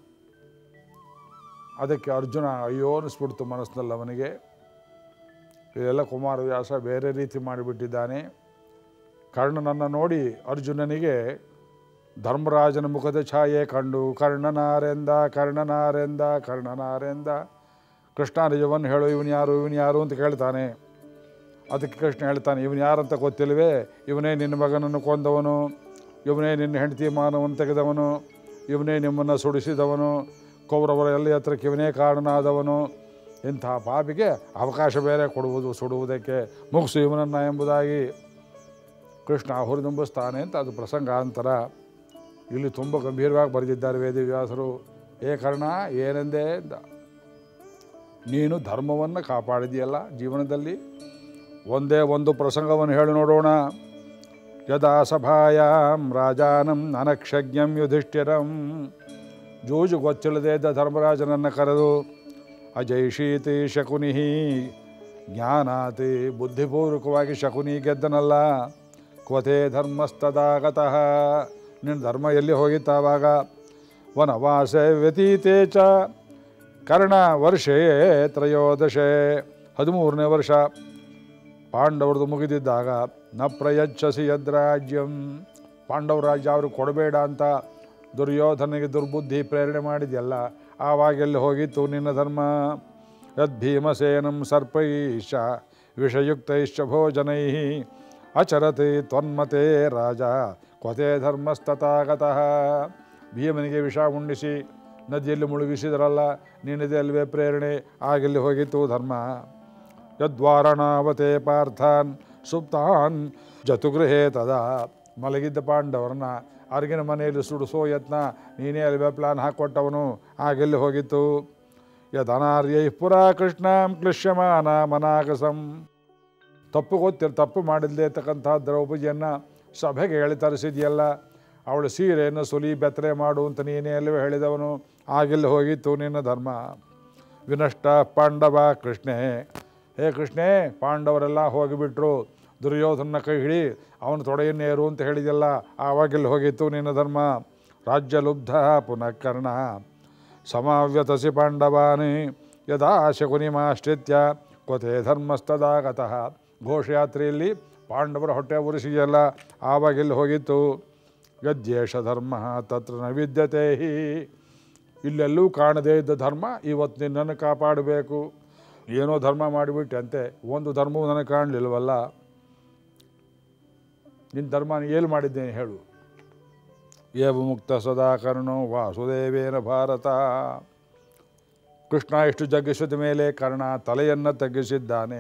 ಅದಕ್ಕೆ ಅರ್ಜುನ ಅಯ್ಯೋ ಅನಿಸ್ಬಿಡ್ತು ಮನಸ್ಸಿನಲ್ಲಿ ಅವನಿಗೆ ಇದೆಲ್ಲ ಕುಮಾರವ್ಯಾಸ ಬೇರೆ ರೀತಿ ಮಾಡಿಬಿಟ್ಟಿದ್ದಾನೆ ಕರ್ಣನನ್ನು ನೋಡಿ ಅರ್ಜುನನಿಗೆ ಧರ್ಮರಾಜನ ಮುಖದ ಛಾಯೆ ಕಂಡು ಕರ್ಣನಾರೆಂದ ಕರ್ಣನಾರೆಂದ ಕರ್ಣನಾರೆಂದ ಕೃಷ್ಣ ನಿಜವನ್ನು ಹೇಳು ಇವನು ಯಾರು ಇವನು ಯಾರು ಅಂತ ಕೇಳ್ತಾನೆ ಅದಕ್ಕೆ ಕೃಷ್ಣ ಹೇಳ್ತಾನೆ ಇವನು ಯಾರಂತ ಗೊತ್ತಿಲ್ವೇ ಇವನೇ ನಿನ್ನ ಮಗನನ್ನು ಕೊಂದವನು ಇವನೇ ನಿನ್ನ ಹೆಂಡತಿ ಮಾನವನ್ನು ತೆಗೆದವನು ಇವನೇ ನಿಮ್ಮನ್ನು ಸುಡಿಸಿದವನು ಕೌರವರ ಎಲ್ಲ ಹತ್ರಕ್ಕೆ ಇವನೇ ಕಾರಣನಾದವನು ಇಂಥ ಪಾಪಿಗೆ ಅವಕಾಶ ಬೇರೆ ಕೊಡುವುದು ಸುಡುವುದಕ್ಕೆ ಮುಗಿಸು ಇವನನ್ನು ಎಂಬುದಾಗಿ ಕೃಷ್ಣ ಹುರಿದುಂಬಿಸ್ತಾನೆ ಅಂತ ಅದು ಪ್ರಸಂಗಾಂತರ ಇಲ್ಲಿ ತುಂಬ ಗಂಭೀರವಾಗಿ ಬರೆದಿದ್ದಾರೆ ವೇದವ್ಯಾಸರು ಏ ಕರ್ಣ ಏನೆಂದೇ ಎಂದ ನೀನು ಧರ್ಮವನ್ನು ಕಾಪಾಡಿದೆಯಲ್ಲ ಜೀವನದಲ್ಲಿ ಒಂದೇ ಒಂದು ಪ್ರಸಂಗವನ್ನು ಹೇಳಿ ನೋಡೋಣ ಯದಾ ಸಭಾಯಾಂ ರಾಜಾನಂ ಅನಕ್ಷಜ್ಞಂ ಯುಧಿಷ್ಠಿರಂ ಜೂಜು ಗೊತ್ತಿಲ್ಲದೆ ಇದ್ದ ಧರ್ಮರಾಜನನ್ನು ಕರೆದು ಅಜೈಷೀತಿ ಶಕುನಿ ಜ್ಞಾನಾತಿ ಬುದ್ಧಿಪೂರ್ವಕವಾಗಿ ಶಕುನಿ ಗೆದ್ದನಲ್ಲ ಕ್ವತೆ ಧರ್ಮಸ್ತದಾಗತಃ ನಿನ್ನ ಧರ್ಮ ಎಲ್ಲಿ ಹೋಗಿತ್ತಾವಾಗ ವನವಾಸೆ ವ್ಯತೀತೆ ಚ ಕರ್ಣ ವರ್ಷೇ ತ್ರಯೋದಶೆ ಹದಿಮೂರನೇ ವರ್ಷ ಪಾಂಡವ್ರದ್ದು ಮುಗಿದಿದ್ದಾಗ ನ ಪ್ರಯಚ್ಛಸಿ ಯದ್ರಾಜ್ಯಂ ಪಾಂಡವ ರಾಜ್ಯ ಅವರು ಕೊಡಬೇಡ ಅಂತ ದುರ್ಯೋಧನಿಗೆ ದುರ್ಬುದ್ಧಿ ಪ್ರೇರಣೆ ಮಾಡಿದೆಯಲ್ಲ ಆವಾಗೆಲ್ಲಿ ಹೋಗಿತ್ತು ನಿನ್ನ ಧರ್ಮ ಯದ್ಭೀಮಸೇನಂ ಸರ್ಪೈಶ್ಚ ವಿಷಯುಕ್ತೈಶ್ಚ ಭೋಜನೈ ಅಚರತಿ ತ್ವನ್ಮತೆ ರಾಜ ಕ್ವತೆ ಧರ್ಮಸ್ತಥಾಗತಃ ಭೀಮನಿಗೆ ವಿಷ ಉಂಡಿಸಿ ನದಿಯಲ್ಲಿ ಮುಳುಗಿಸಿದ್ರಲ್ಲ ನಿನ್ನದೇ ಅಲ್ವೇ ಪ್ರೇರಣೆ ಆಗಲ್ಲಿ ಹೋಗಿತ್ತು ಧರ್ಮ ಯದ್ವಾರಣಾವತೆ ಪಾರ್ಥಾನ್ ಸುಪ್ತಾನ್ ಜತುಗೃಹೇ ತದಾ ಮಲಗಿದ್ದ ಪಾಂಡವರನ್ನ ಅರ್ಗಿನ ಮನೆಯಲ್ಲಿ ಸುಡಿಸೋ ಯತ್ನ ನೀನೇ ಅಲ್ವೇ ಪ್ಲಾನ್ ಹಾಕ್ಕೊಟ್ಟವನು ಆಗೆಲ್ಲಿ ಹೋಗಿತ್ತು ಯದನಾರ್ಯೈ ಪುರಾ ಕೃಷ್ಣಾಂ ಕ್ಲಿಶ್ಯಮಾನ ಮನಾಗಸಂ ತಪ್ಪು ಗೊತ್ತಿರ ತಪ್ಪು ಮಾಡಿಲ್ಲದೆ ಇರ್ತಕ್ಕಂಥ ದ್ರೌಪದಿಯನ್ನು ಸಭೆಗೆ ಹೇಳಿ ತರಿಸಿದೆಯಲ್ಲ ಅವಳು ಸೀರೆಯನ್ನು ಸುಲಿ ಬೆತ್ತರೆ ಮಾಡು ಅಂತ ನೀನೇ ಅಲ್ಲವೇ ಹೇಳಿದವನು ಆಗೆಲ್ಲಿ ಹೋಗಿತ್ತು ನಿನ್ನ ಧರ್ಮ ವಿನಷ್ಟ ಪಾಂಡವ ಕೃಷ್ಣೇ ಹೇ ಕೃಷ್ಣೇ ಪಾಂಡವರೆಲ್ಲ ಹೋಗಿಬಿಟ್ರು ದುರ್ಯೋಧನ ಕೈ ಹಿಡಿ ಅವನ ತೊಡೆಯನ್ನೇರು ಅಂತ ಹೇಳಿದೆಲ್ಲ ಆವಾಗೆಲ್ಲಿ ಹೋಗಿತ್ತು ನಿನ್ನ ಧರ್ಮ ರಾಜ್ಯ ಲುಬ್ಧ ಪುನಃ ಕರ್ಣ ಸಮಾವ್ಯತಸಿ ಪಾಂಡವಾನಿ ಯದಾ ಶಕುನಿಮಾಶ್ರಿತ್ಯ ಕ್ವತೆ ಧರ್ಮಸ್ತದಾಗತಃ ಘೋಷಯಾತ್ರೆಯಲ್ಲಿ ಪಾಂಡವರ ಹೊಟ್ಟೆ ಉರಿಸಿಯಲ್ಲ ಆವಾಗ ಎಲ್ಲಿ ಹೋಗಿತ್ತು ಯದ್ಯೇಷ ಧರ್ಮ ತತ್ರ ನ ವಿದ್ಯತೆ ಹಿ ಇಲ್ಲೆಲ್ಲೂ ಕಾಣದೇ ಇದ್ದ ಧರ್ಮ ಇವತ್ತು ನಿನ್ನನ್ನು ಕಾಪಾಡಬೇಕು ಏನೋ ಧರ್ಮ ಮಾಡಿಬಿಟ್ಟೆ ಅಂತೆ ಒಂದು ಧರ್ಮವೂ ನನಗೆ ಕಾಣಲಿಲ್ವಲ್ಲ ನಿನ್ನ ಧರ್ಮ ಏನು ಮಾಡಿದ್ದೇನೆ ಹೇಳು ಏವ ಮುಕ್ತ ಸದಾ ಕರ್ಣೋ ವಾಸುದೇವೇನ ಭಾರತ ಕೃಷ್ಣ ಎಷ್ಟು ಜಗ್ಗಿಸಿದ ಮೇಲೆ ಕರ್ಣ ತಲೆಯನ್ನು ತಗ್ಗಿಸಿದ್ದಾನೆ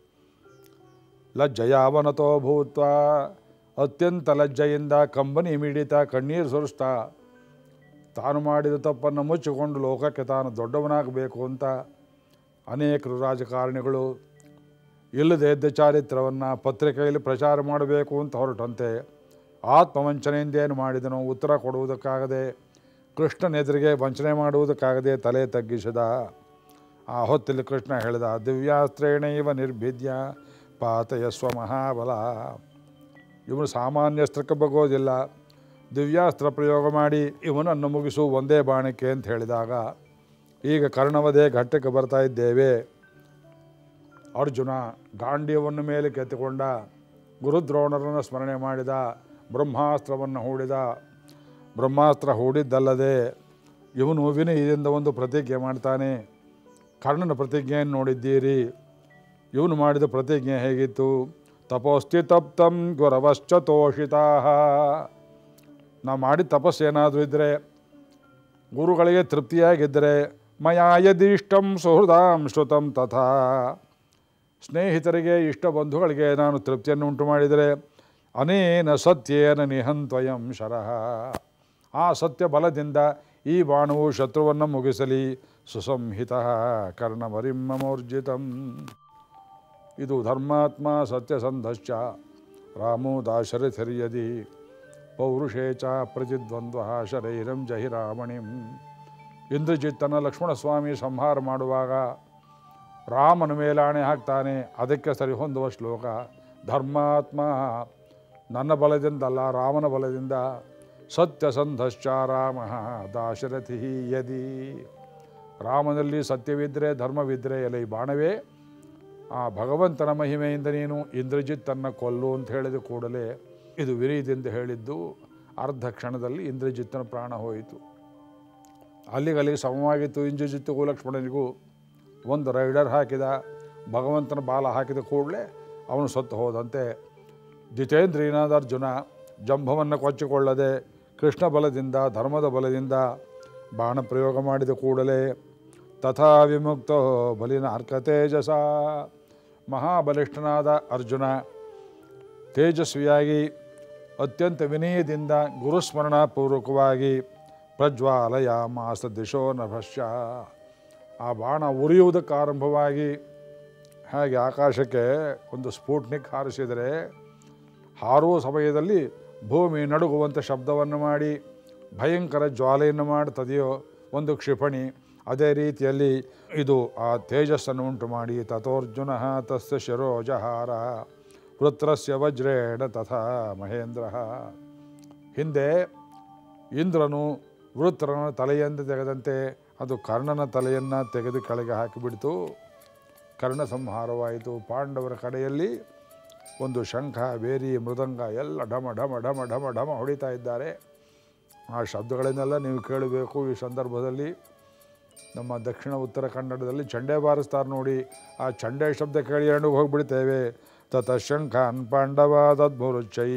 ಲಜ್ಜಯಾವನತೋ ಭೂತ್ವ ಅತ್ಯಂತ ಲಜ್ಜೆಯಿಂದ ಕಂಬನಿ ಮಿಡಿತ ಕಣ್ಣೀರು ಸುರಿಸ್ತಾ ತಾನು ಮಾಡಿದ ತಪ್ಪನ್ನು ಮುಚ್ಚಿಕೊಂಡು ಲೋಕಕ್ಕೆ ತಾನು ದೊಡ್ಡವನಾಗಬೇಕು ಅಂತ ಅನೇಕರು ರಾಜಕಾರಣಿಗಳು ಇಲ್ಲದೆ ಇದ್ದ ಚಾರಿತ್ರವನ್ನು ಪತ್ರಿಕೆಯಲ್ಲಿ ಪ್ರಚಾರ ಮಾಡಬೇಕು ಅಂತ ಹೊರಟಂತೆ ಆತ್ಮವಂಚನೆಯಿಂದ ಏನು ಮಾಡಿದನೋ ಉತ್ತರ ಕೊಡುವುದಕ್ಕಾಗದೆ ಕೃಷ್ಣನೆದುರಿಗೆ ವಂಚನೆ ಮಾಡುವುದಕ್ಕಾಗದೆ ತಲೆ ತಗ್ಗಿಸಿದ ಆ ಹೊತ್ತಲ್ಲಿ ಕೃಷ್ಣ ಹೇಳಿದ ದಿವ್ಯಾಸ್ತ್ರೇಣ ಇವ ನಿರ್ಭಿದ್ಯ ಪಾತಯಸ್ವ ಮಹಾಬಲ ಇವನು ಸಾಮಾನ್ಯ ಅಸ್ತ್ರಕ್ಕೆ ಬಗ್ಗೋದಿಲ್ಲ ದಿವ್ಯಾಸ್ತ್ರ ಪ್ರಯೋಗ ಮಾಡಿ ಇವನನ್ನು ಮುಗಿಸು ಒಂದೇ ಬಾಣಕ್ಕೆ ಅಂತ ಹೇಳಿದಾಗ ಈಗ ಕರ್ಣವದೇ ಘಟ್ಟಕ್ಕೆ ಬರ್ತಾ ಇದ್ದೇವೆ ಅರ್ಜುನ ಗಾಂಡೀವನ್ನು ಮೇಲೆ ಕೆತ್ತಿಕೊಂಡ ಗುರುದ್ರೋಣರನ್ನು ಸ್ಮರಣೆ ಮಾಡಿದ ಬ್ರಹ್ಮಾಸ್ತ್ರವನ್ನು ಹೂಡಿದ ಬ್ರಹ್ಮಾಸ್ತ್ರ ಹೂಡಿದ್ದಲ್ಲದೆ ಇವನು ವಿನಯದಿಂದ ಒಂದು ಪ್ರತಿಜ್ಞೆ ಮಾಡ್ತಾನೆ ಕರ್ಣನ ಪ್ರತಿಜ್ಞೆಯನ್ನು ನೋಡಿದ್ದೀರಿ ಇವನು ಮಾಡಿದ ಪ್ರತಿಜ್ಞೆ ಹೇಗಿತ್ತು ತಪೋಸ್ತಿ ತಪ್ತಂ ಗುರವಶ್ಚ ತೋಷಿತಾ ನಾ ಮಾಡಿದ ತಪಸ್ಸು ಏನಾದರೂ ಇದ್ದರೆ ಗುರುಗಳಿಗೆ ತೃಪ್ತಿಯಾಗಿದ್ದರೆ ಮಯಾ ಯದಿಷ್ಟಂ ಸುಹೃದಾಂ ಶ್ರುತಂ ತಥಾ ಸ್ನೇಹಿತರಿಗೆ ಇಷ್ಟ ಬಂಧುಗಳಿಗೆ ನಾನು ತೃಪ್ತಿಯನ್ನು ಉಂಟು ಮಾಡಿದರೆ ಅನೇನ ಸತ್ಯೇನ ನಿಹಂತ್ವಯಂ ಶರಃ ಆ ಸತ್ಯ ಬಲದಿಂದ ಈ ಬಾಣವು ಶತ್ರುವನ್ನು ಮುಗಿಸಲಿ ಸುಸಂಹಿತ ಕರ್ಣಮರಿಮ್ಮಮೋರ್ಜಿತಂ ಇದು ಧರ್ಮಾತ್ಮ ಸತ್ಯಸಂಧಶ್ಚ ರಾಮೋ ದಾಶರಥಿರ್ಯದಿ ಪೌರುಷೇ ಚ ಪ್ರತಿದ್ವಂದ್ವ ಶರೈರಂ ಜಹಿರಾಮಣಿಂ ಇಂದ್ರಜಿತ್ತನ ಲಕ್ಷ್ಮಣಸ್ವಾಮಿ ಸಂಹಾರ ಮಾಡುವಾಗ ರಾಮನ ಮೇಲಾಣೆ ಹಾಕ್ತಾನೆ ಅದಕ್ಕೆ ಸರಿ ಹೊಂದುವ ಶ್ಲೋಕ ಧರ್ಮಾತ್ಮ ನನ್ನ ಬಲದಿಂದಲ್ಲ ರಾಮನ ಬಲದಿಂದ ಸತ್ಯಸಂಧಶ್ಚ ರಾಮ ದಾಶರಥಿ ಯದಿ ರಾಮನಲ್ಲಿ ಸತ್ಯವಿದ್ದರೆ ಧರ್ಮವಿದ್ದರೆ ಎಲೆ ಬಾಣವೇ ಆ ಭಗವಂತನ ಮಹಿಮೆಯಿಂದ ನೀನು ಇಂದ್ರಜಿತ್ತನ್ನು ಕೊಲ್ಲು ಅಂತ ಹೇಳಿದ ಕೂಡಲೇ ಇದು ವಿರೀದಿಂದ ಹೇಳಿದ್ದು ಅರ್ಧ ಕ್ಷಣದಲ್ಲಿ ಇಂದ್ರಜಿತ್ತನ ಪ್ರಾಣ ಹೋಯಿತು ಅಲ್ಲಿಗಲ್ಲಿಗೆ ಸಮವಾಗಿತ್ತು ಇಂದ್ರಜಿತ್ತಿಗೂ ಲಕ್ಷ್ಮಣನಿಗೂ ಒಂದು ರೈಡರ್ ಹಾಕಿದ ಭಗವಂತನ ಬಾಲ ಹಾಕಿದ ಕೂಡಲೇ ಅವನು ಸತ್ತು ಹೋದಂತೆ ಜಿತೇಂದ್ರಿಯನಾದ ಅರ್ಜುನ ಜಂಭವನ್ನು ಕೊಚ್ಚಿಕೊಳ್ಳದೆ ಕೃಷ್ಣ ಬಲದಿಂದ ಧರ್ಮದ ಬಲದಿಂದ ಬಾಣ ಪ್ರಯೋಗ ಮಾಡಿದ ಕೂಡಲೇ ತಥಾ ವಿಮುಕ್ತೋ ಬಲಿನ ಅರ್ಕತೇಜಸ ಮಹಾಬಲಿಷ್ಠನಾದ ಅರ್ಜುನ ತೇಜಸ್ವಿಯಾಗಿ ಅತ್ಯಂತ ವಿನಯದಿಂದ ಗುರುಸ್ಮರಣಪೂರ್ವಕವಾಗಿ ಪ್ರಜ್ವಾಲಯ ಮಾಸ ದಿಶೋ ನಭಶ್ಯ ಆ ಬಾಣ ಉರಿಯುವುದಕ್ಕೆ ಆರಂಭವಾಗಿ ಹಾಗೆ ಆಕಾಶಕ್ಕೆ ಒಂದು ಸ್ಫೂಟ್ನಿಕ್ ಹಾರಿಸಿದರೆ ಹಾರುವ ಸಮಯದಲ್ಲಿ ಭೂಮಿ ನಡುಗುವಂಥ ಶಬ್ದವನ್ನು ಮಾಡಿ ಭಯಂಕರ ಜ್ವಾಲೆಯನ್ನು ಮಾಡ್ತದೆಯೋ ಒಂದು ಕ್ಷಿಪಣಿ ಅದೇ ರೀತಿಯಲ್ಲಿ ಇದು ಆ ತೇಜಸ್ಸನ್ನು ಉಂಟು ಮಾಡಿ ತಥೋರ್ಜುನ ತಸ್ಯ ಶಿರೋಜಹಾರ ವೃತ್ರಸ್ಯ ವಜ್ರೇಣ ತಥಾ ಮಹೇಂದ್ರ ಹಿಂದೆ ಇಂದ್ರನು ವೃತ್ರನ ತಲೆಯಿಂದ ತೆಗೆದಂತೆ ಅದು ಕರ್ಣನ ತಲೆಯನ್ನು ತೆಗೆದು ಕೆಳಗೆ ಹಾಕಿಬಿಡ್ತು ಕರ್ಣ ಸಂಹಾರವಾಯಿತು ಪಾಂಡವರ ಕಡೆಯಲ್ಲಿ ಒಂದು ಶಂಖ ಬೇರಿ ಮೃದಂಗ ಎಲ್ಲ ಢಮ ಢಮ ಢಮ ಢಮ ಢಮ ಹೊಡಿತಾ ಇದ್ದಾರೆ ಆ ಶಬ್ದಗಳನ್ನೆಲ್ಲ ನೀವು ಕೇಳಬೇಕು ಈ ಸಂದರ್ಭದಲ್ಲಿ ನಮ್ಮ ದಕ್ಷಿಣ ಉತ್ತರ ಕನ್ನಡದಲ್ಲಿ ಚಂಡೆ ಬಾರಿಸ್ತಾರೆ ನೋಡಿ ಆ ಚಂಡೆ ಶಬ್ದ ಕೇಳಿ ಎಣ್ಣಗೆ ಹೋಗಿಬಿಡ್ತೇವೆ ತತ ಶಂಖಾನ್ ಪಾಂಡವಾದದ್ಭುರುಚ್ಚೈ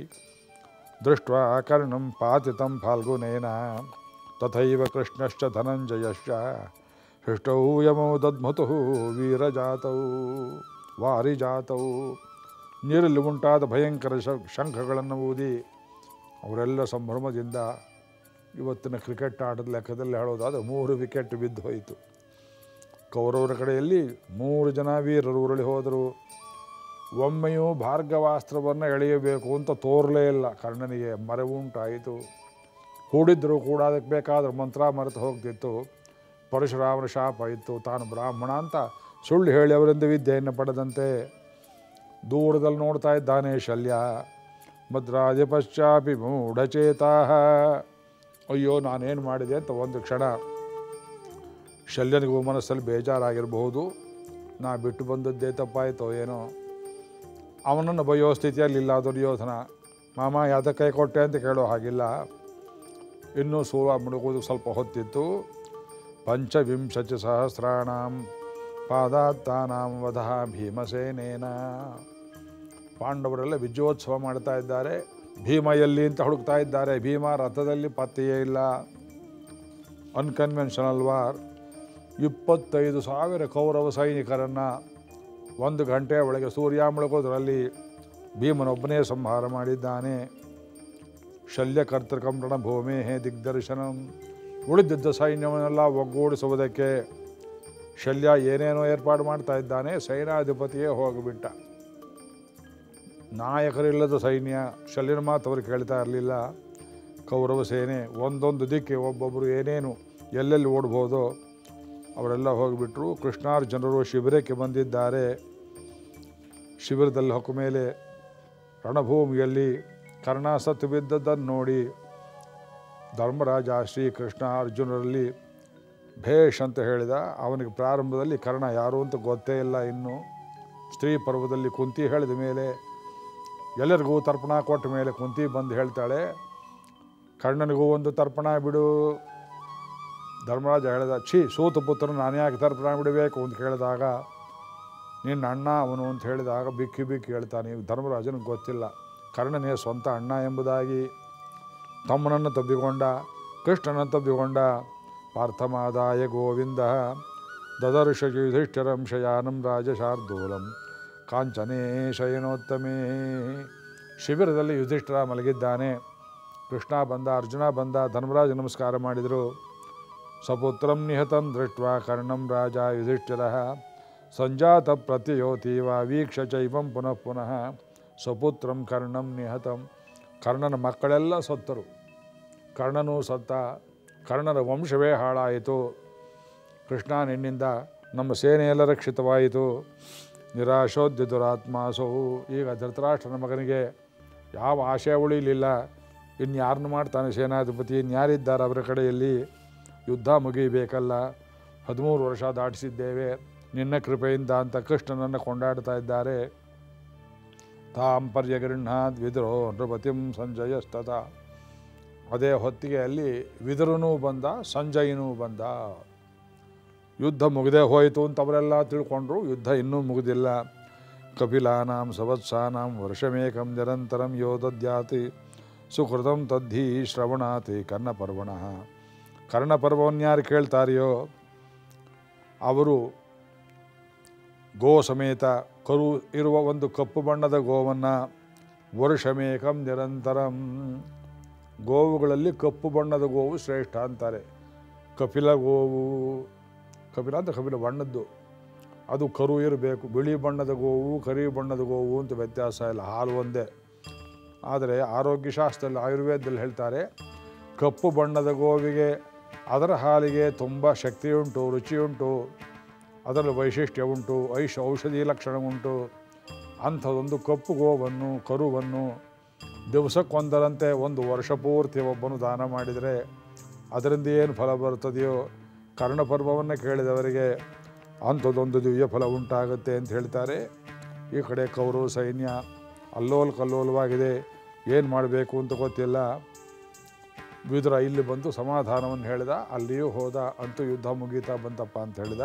ದೃಷ್ಟ ಕರ್ಣಂ ಪಾತಿತಂ ಫಾಲ್ಗುನೇನ ತಥೈವ ಕೃಷ್ಣಶ್ಚ ಧನಂಜಯಶ್ಚ ಹೃಷ್ಟೌ ಯಮೌ ದದ್ಮತು ವೀರಜಾತೌ ವಾರಿಜಾತೌ ನೀರಲ್ಲಿ ಉಂಟಾದ ಭಯಂಕರ ಶ ಶಂಖಗಳನ್ನು ಊದಿ ಅವರೆಲ್ಲ ಸಂಭ್ರಮದಿಂದ ಇವತ್ತಿನ ಕ್ರಿಕೆಟ್ ಆಟದ ಲೆಕ್ಕದಲ್ಲಿ ಹೇಳೋದಾದ್ರೆ ಮೂರು ವಿಕೆಟ್ ಬಿದ್ದು ಹೋಯಿತು ಕೌರವರ ಕಡೆಯಲ್ಲಿ ಮೂರು ಜನ ವೀರರು ಉರುಳಿ ಹೋದರು ಒಮ್ಮೆಯೂ ಭಾರ್ಗವಾಸ್ತ್ರವನ್ನು ಎಳೆಯಬೇಕು ಅಂತ ತೋರಲೇ ಇಲ್ಲ ಕರ್ಣನಿಗೆ ಮರೆವುಂಟಾಯಿತು ಕೂಡಿದ್ದರೂ ಕೂಡ ಅದಕ್ಕೆ ಬೇಕಾದ್ರೆ ಮಂತ್ರ ಮರೆತು ಹೋಗ್ತಿತ್ತು ಪರಶುರಾಮನ ಶಾಪ ಇತ್ತು ತಾನು ಬ್ರಾಹ್ಮಣ ಅಂತ ಸುಳ್ಳು ಹೇಳಿ ಅವರಿಂದ ವಿದ್ಯೆಯನ್ನು ಪಡೆದಂತೆ ದೂರದಲ್ಲಿ ನೋಡ್ತಾ ಇದ್ದಾನೆ ಶಲ್ಯ ಮದ್ರಾದಿ ಪಶ್ಚಾಪಿ ಮೂಢಚೇತಾ ಅಯ್ಯೋ ನಾನೇನು ಮಾಡಿದೆ ಅಂತ ಒಂದು ಕ್ಷಣ ಶಲ್ಯನಿಗೂ ಮನಸ್ಸಲ್ಲಿ ಬೇಜಾರಾಗಿರಬಹುದು ನಾ ಬಿಟ್ಟು ಬಂದದ್ದೇ ತಪ್ಪಾಯಿತೋ ಏನೋ ಅವನನ್ನು ಬಯ್ಯೋ ಸ್ಥಿತಿಯಲ್ಲಿಲ್ಲ ದುರ್ಯೋಧನ ಮಾಮ ಯಾತ ಕೈ ಕೊಟ್ಟೆ ಅಂತ ಕೇಳೋ ಹಾಗಿಲ್ಲ ಇನ್ನೂ ಸೂರ ಮುಳುಗೋದು ಸ್ವಲ್ಪ ಹೊತ್ತಿತ್ತು ಪಂಚವಿಂಶತಿ ಸಹಸ್ರಾಣಾಂ ಪಾದಾತ್ತಾನಾಂ ವಧ ಭೀಮಸೇನೇನ ಪಾಂಡವರೆಲ್ಲ ವಿಜಯೋತ್ಸವ ಮಾಡ್ತಾ ಇದ್ದಾರೆ ಭೀಮ ಎಲ್ಲಿ ಅಂತ ಹುಡುಕ್ತಾ ಇದ್ದಾರೆ ಭೀಮ ರಥದಲ್ಲಿ ಪತ್ತೆಯೇ ಇಲ್ಲ ಅನ್ಕನ್ವೆನ್ಷನಲ್ ವಾರ್ ಇಪ್ಪತ್ತೈದು ಸಾವಿರ ಕೌರವ ಸೈನಿಕರನ್ನು ಒಂದು ಗಂಟೆಯ ಒಳಗೆ ಸೂರ್ಯ ಮುಳುಗೋದ್ರಲ್ಲಿ ಭೀಮನೊಬ್ಬನೇ ಸಂಹಾರ ಮಾಡಿದ್ದಾನೆ ಶಲ್ಯಕರ್ತೃಕಂ ರಣಭೂಮಿ ಹೇ ದಿಗ್ದರ್ಶನಂ ಉಳಿದಿದ್ದ ಸೈನ್ಯವನ್ನೆಲ್ಲ ಒಗ್ಗೂಡಿಸುವುದಕ್ಕೆ ಶಲ್ಯ ಏನೇನೋ ಏರ್ಪಾಡು ಮಾಡ್ತಾ ಇದ್ದಾನೆ ಸೈನ್ಯಾಧಿಪತಿಯೇ ಹೋಗಿಬಿಟ್ಟ ನಾಯಕರಿಲ್ಲದ ಸೈನ್ಯ ಶಲ್ಯನ ಮಾತು ಅವರು ಕೇಳ್ತಾ ಇರಲಿಲ್ಲ ಕೌರವ ಸೇನೆ ಒಂದೊಂದು ದಿಕ್ಕೆ ಒಬ್ಬೊಬ್ಬರು ಏನೇನು ಎಲ್ಲೆಲ್ಲಿ ಓಡ್ಬೋದೋ ಅವರೆಲ್ಲ ಹೋಗಿಬಿಟ್ರು ಕೃಷ್ಣಾರ್ಜುನರು ಶಿಬಿರಕ್ಕೆ ಬಂದಿದ್ದಾರೆ ಶಿಬಿರದಲ್ಲಿ ಹೊಕ್ಕ ಮೇಲೆ ರಣಭೂಮಿಯಲ್ಲಿ ಕರ್ಣ ಸತ್ತು ಬಿದ್ದದ್ದನ್ನು ನೋಡಿ ಧರ್ಮರಾಜ ಶ್ರೀಕೃಷ್ಣ ಅರ್ಜುನರಲ್ಲಿ ಭೇಷ್ ಅಂತ ಹೇಳಿದ ಅವನಿಗೆ ಪ್ರಾರಂಭದಲ್ಲಿ ಕರ್ಣ ಯಾರು ಅಂತ ಗೊತ್ತೇ ಇಲ್ಲ ಇನ್ನು ಸ್ತ್ರೀ ಪರ್ವದಲ್ಲಿ ಕುಂತಿ ಹೇಳಿದ ಮೇಲೆ ಎಲ್ಲರಿಗೂ ತರ್ಪಣ ಕೊಟ್ಟ ಮೇಲೆ ಕುಂತಿ ಬಂದು ಹೇಳ್ತಾಳೆ ಕರ್ಣನಿಗೂ ಒಂದು ತರ್ಪಣ ಬಿಡು ಧರ್ಮರಾಜ ಹೇಳಿದ ಛೀ ಸೂತ ಪುತ್ರನು ನಾನು ಯಾಕೆ ತರ್ಪಣ ಬಿಡಬೇಕು ಅಂತ ಕೇಳಿದಾಗ ನಿನ್ನ ಅಣ್ಣ ಅವನು ಅಂತ ಹೇಳಿದಾಗ ಬಿಕ್ಕಿ ಬಿಕ್ಕಿ ಹೇಳ್ತಾನೆ ಧರ್ಮರಾಜನಿಗೆ ಗೊತ್ತಿಲ್ಲ ಕರ್ಣನೇ ಸ್ವಂತ ಅಣ್ಣ ಎಂಬುದಾಗಿ ತಮ್ಮನನ್ನು ತಬ್ಬಿಕೊಂಡ ಕೃಷ್ಣನನ್ನು ತಬ್ಬಿಕೊಂಡ ಪಾರ್ಥಮಾದಾಯ ಗೋವಿಂದ ದದರ್ಶ ಯುಧಿಷ್ಠಿರಂ ಶಯಾನಂ ರಾಜಶಾರ್ದೂಲಂ ಕಾಂಚನೇ ಶಯನೋತ್ತಮೇ ಶಿಬಿರದಲ್ಲಿ ಯುಧಿಷ್ಠಿರ ಮಲಗಿದ್ದಾನೆ ಕೃಷ್ಣ ಬಂದ ಅರ್ಜುನ ಬಂದ ಧರ್ಮರಾಜ ನಮಸ್ಕಾರ ಮಾಡಿದರು ಸಪುತ್ರಂ ನಿಹತಂ ದೃಷ್ಟ ಕರ್ಣಂ ರಾಜ ಯುಧಿಷ್ಠಿರ ಸಂಜಾತ ಪ್ರತಿಯೋತೀವ ವೀಕ್ಷ ಚೈವಂ ಪುನಃ ಪುನಃ ಸಪುತ್ರಂ ಕರ್ಣಂ ನಿಹತಂ ಕರ್ಣನ ಮಕ್ಕಳೆಲ್ಲ ಸತ್ತರು ಕರ್ಣನೂ ಸತ್ತ ಕರ್ಣನ ವಂಶವೇ ಹಾಳಾಯಿತು ಕೃಷ್ಣ ನಿನ್ನಿಂದ ನಮ್ಮ ಸೇನೆಯೆಲ್ಲ ರಕ್ಷಿತವಾಯಿತು ನಿರಾಶೋದ್ಯ ದುರಾತ್ಮಾಸವು ಈಗ ಧೃತರಾಷ್ಟ್ರನ ಮಗನಿಗೆ ಯಾವ ಆಶಯ ಉಳಿಲಿಲ್ಲ ಇನ್ಯಾರನ್ನು ಮಾಡ್ತಾನೆ ಸೇನಾಧಿಪತಿ ಇನ್ಯಾರಿದ್ದಾರೆ ಅವರ ಕಡೆಯಲ್ಲಿ ಯುದ್ಧ ಮುಗಿಬೇಕಲ್ಲ ಹದಿಮೂರು ವರ್ಷ ದಾಟಿಸಿದ್ದೇವೆ ನಿನ್ನ ಕೃಪೆಯಿಂದ ಅಂತ ಕೃಷ್ಣನನ್ನು ಕೊಂಡಾಡ್ತಾ ಇದ್ದಾರೆ ತಾಂ ಪರ್ಯಗೃಹಾದ್ ವಿದುರೋ ನೃಪತಿಂ ಸಂಜಯಸ್ತದ ಅದೇ ಹೊತ್ತಿಗೆ ಅಲ್ಲಿ ವಿದುರನೂ ಬಂದ ಸಂಜಯನೂ ಬಂದ ಯುದ್ಧ ಮುಗಿದೇ ಹೋಯಿತು ಅಂತ ಅವರೆಲ್ಲ ತಿಳ್ಕೊಂಡ್ರು ಯುದ್ಧ ಇನ್ನೂ ಮುಗಿದಿಲ್ಲ ಕಪಿಲಾನಾಂ ಸವತ್ಸಾನಾಂ ವರ್ಷಮೇಕಂ ನಿರಂತರಂ ಯೋ ದದ್ಯಾತಿ ಸುಕೃತಂ ತದ್ಧಿ ಶ್ರವಣಾತಿ ಕರ್ಣಪರ್ವಣ ಕರ್ಣಪರ್ವವನ್ನು ಯಾರು ಕೇಳ್ತಾರೆಯೋ ಅವರು ಗೋ ಸಮೇತ ಕರು ಇರುವ ಒಂದು ಕಪ್ಪು ಬಣ್ಣದ ಗೋವನ್ನು ವರ್ಷಮೇಕಂ ನಿರಂತರಂ ಗೋವುಗಳಲ್ಲಿ ಕಪ್ಪು ಬಣ್ಣದ ಗೋವು ಶ್ರೇಷ್ಠ ಅಂತಾರೆ ಕಪಿಲ ಗೋವು ಕಪಿಲ ಅಂತ ಕಪಿಲ ಬಣ್ಣದ್ದು ಅದು ಕರು ಇರಬೇಕು ಬಿಳಿ ಬಣ್ಣದ ಗೋವು ಕರಿ ಬಣ್ಣದ ಗೋವು ಅಂತ ವ್ಯತ್ಯಾಸ ಇಲ್ಲ ಹಾಲು ಒಂದೇ ಆದರೆ ಆರೋಗ್ಯಶಾಸ್ತ್ರದಲ್ಲಿ ಆಯುರ್ವೇದದಲ್ಲಿ ಹೇಳ್ತಾರೆ ಕಪ್ಪು ಬಣ್ಣದ ಗೋವಿಗೆ ಅದರ ಹಾಲಿಗೆ ತುಂಬ ಶಕ್ತಿಯುಂಟು ರುಚಿಯುಂಟು ಅದರಲ್ಲಿ ವೈಶಿಷ್ಟ್ಯ ಉಂಟು ಐಷ್ ಔಷಧಿ ಲಕ್ಷಣ ಉಂಟು ಅಂಥದ್ದೊಂದು ಕಪ್ಪು ಗೋವನ್ನು ಕರುವನ್ನು ದಿವಸಕ್ಕೊಂದರಂತೆ ಒಂದು ವರ್ಷ ಪೂರ್ತಿ ಒಬ್ಬನು ದಾನ ಮಾಡಿದರೆ ಅದರಿಂದ ಏನು ಫಲ ಬರುತ್ತದೆಯೋ ಕರ್ಣಪರ್ವವನ್ನು ಕೇಳಿದವರಿಗೆ ಅಂಥದ್ದೊಂದು ದಿವ್ಯ ಫಲ ಉಂಟಾಗುತ್ತೆ ಅಂತ ಹೇಳ್ತಾರೆ ಈ ಕಡೆ ಕೌರವ ಸೈನ್ಯ ಅಲ್ಲೋಲ್ ಕಲ್ಲೋಲವಾಗಿದೆ ಏನು ಮಾಡಬೇಕು ಅಂತ ಗೊತ್ತಿಲ್ಲ ವಿದುರ ಇಲ್ಲಿ ಬಂದು ಸಮಾಧಾನವನ್ನು ಹೇಳಿದ ಅಲ್ಲಿಯೂ ಹೋದ ಅಂತೂ ಯುದ್ಧ ಮುಗೀತಾ ಬಂತಪ್ಪ ಅಂತ ಹೇಳಿದ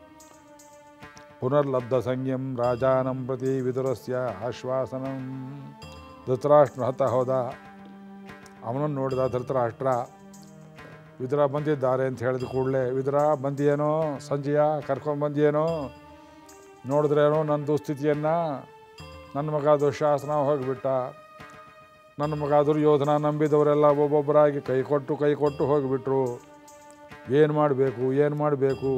ಪುನರ್ಲಬ್ಧ ಸಂಯಂ ರಾಜಾನಂ ಪ್ರತಿ ವಿದುರಸ್ಯ ಆಶ್ವಾಸನಂ ಧೃತರಾಷ್ಟ್ರ ಹತ ಹೋದ ಅವನನ್ನು ನೋಡಿದ ಧೃತರಾಷ್ಟ್ರ ವಿದುರ ಬಂದಿದ್ದಾರೆ ಅಂತ ಹೇಳಿದ ಕೂಡಲೇ ವಿದುರ ಬಂದಿಯೇನೋ ಸಂಜೆಯ ಕರ್ಕೊಂಬಂದಿಯೇನೋ ನೋಡಿದ್ರೇನೋ ನನ್ನ ದುಸ್ಥಿತಿಯನ್ನು ನನ್ನ ಮಗ ದುಶಾಸನ ಹೋಗಿಬಿಟ್ಟ ನನ್ನ ಮಗ ದುರ್ಯೋಧನ ನಂಬಿದವರೆಲ್ಲ ಒಬ್ಬೊಬ್ಬರಾಗಿ ಕೈ ಕೊಟ್ಟು ಕೈ ಕೊಟ್ಟು ಹೋಗಿಬಿಟ್ರು ಏನು ಮಾಡಬೇಕು ಏನು ಮಾಡಬೇಕು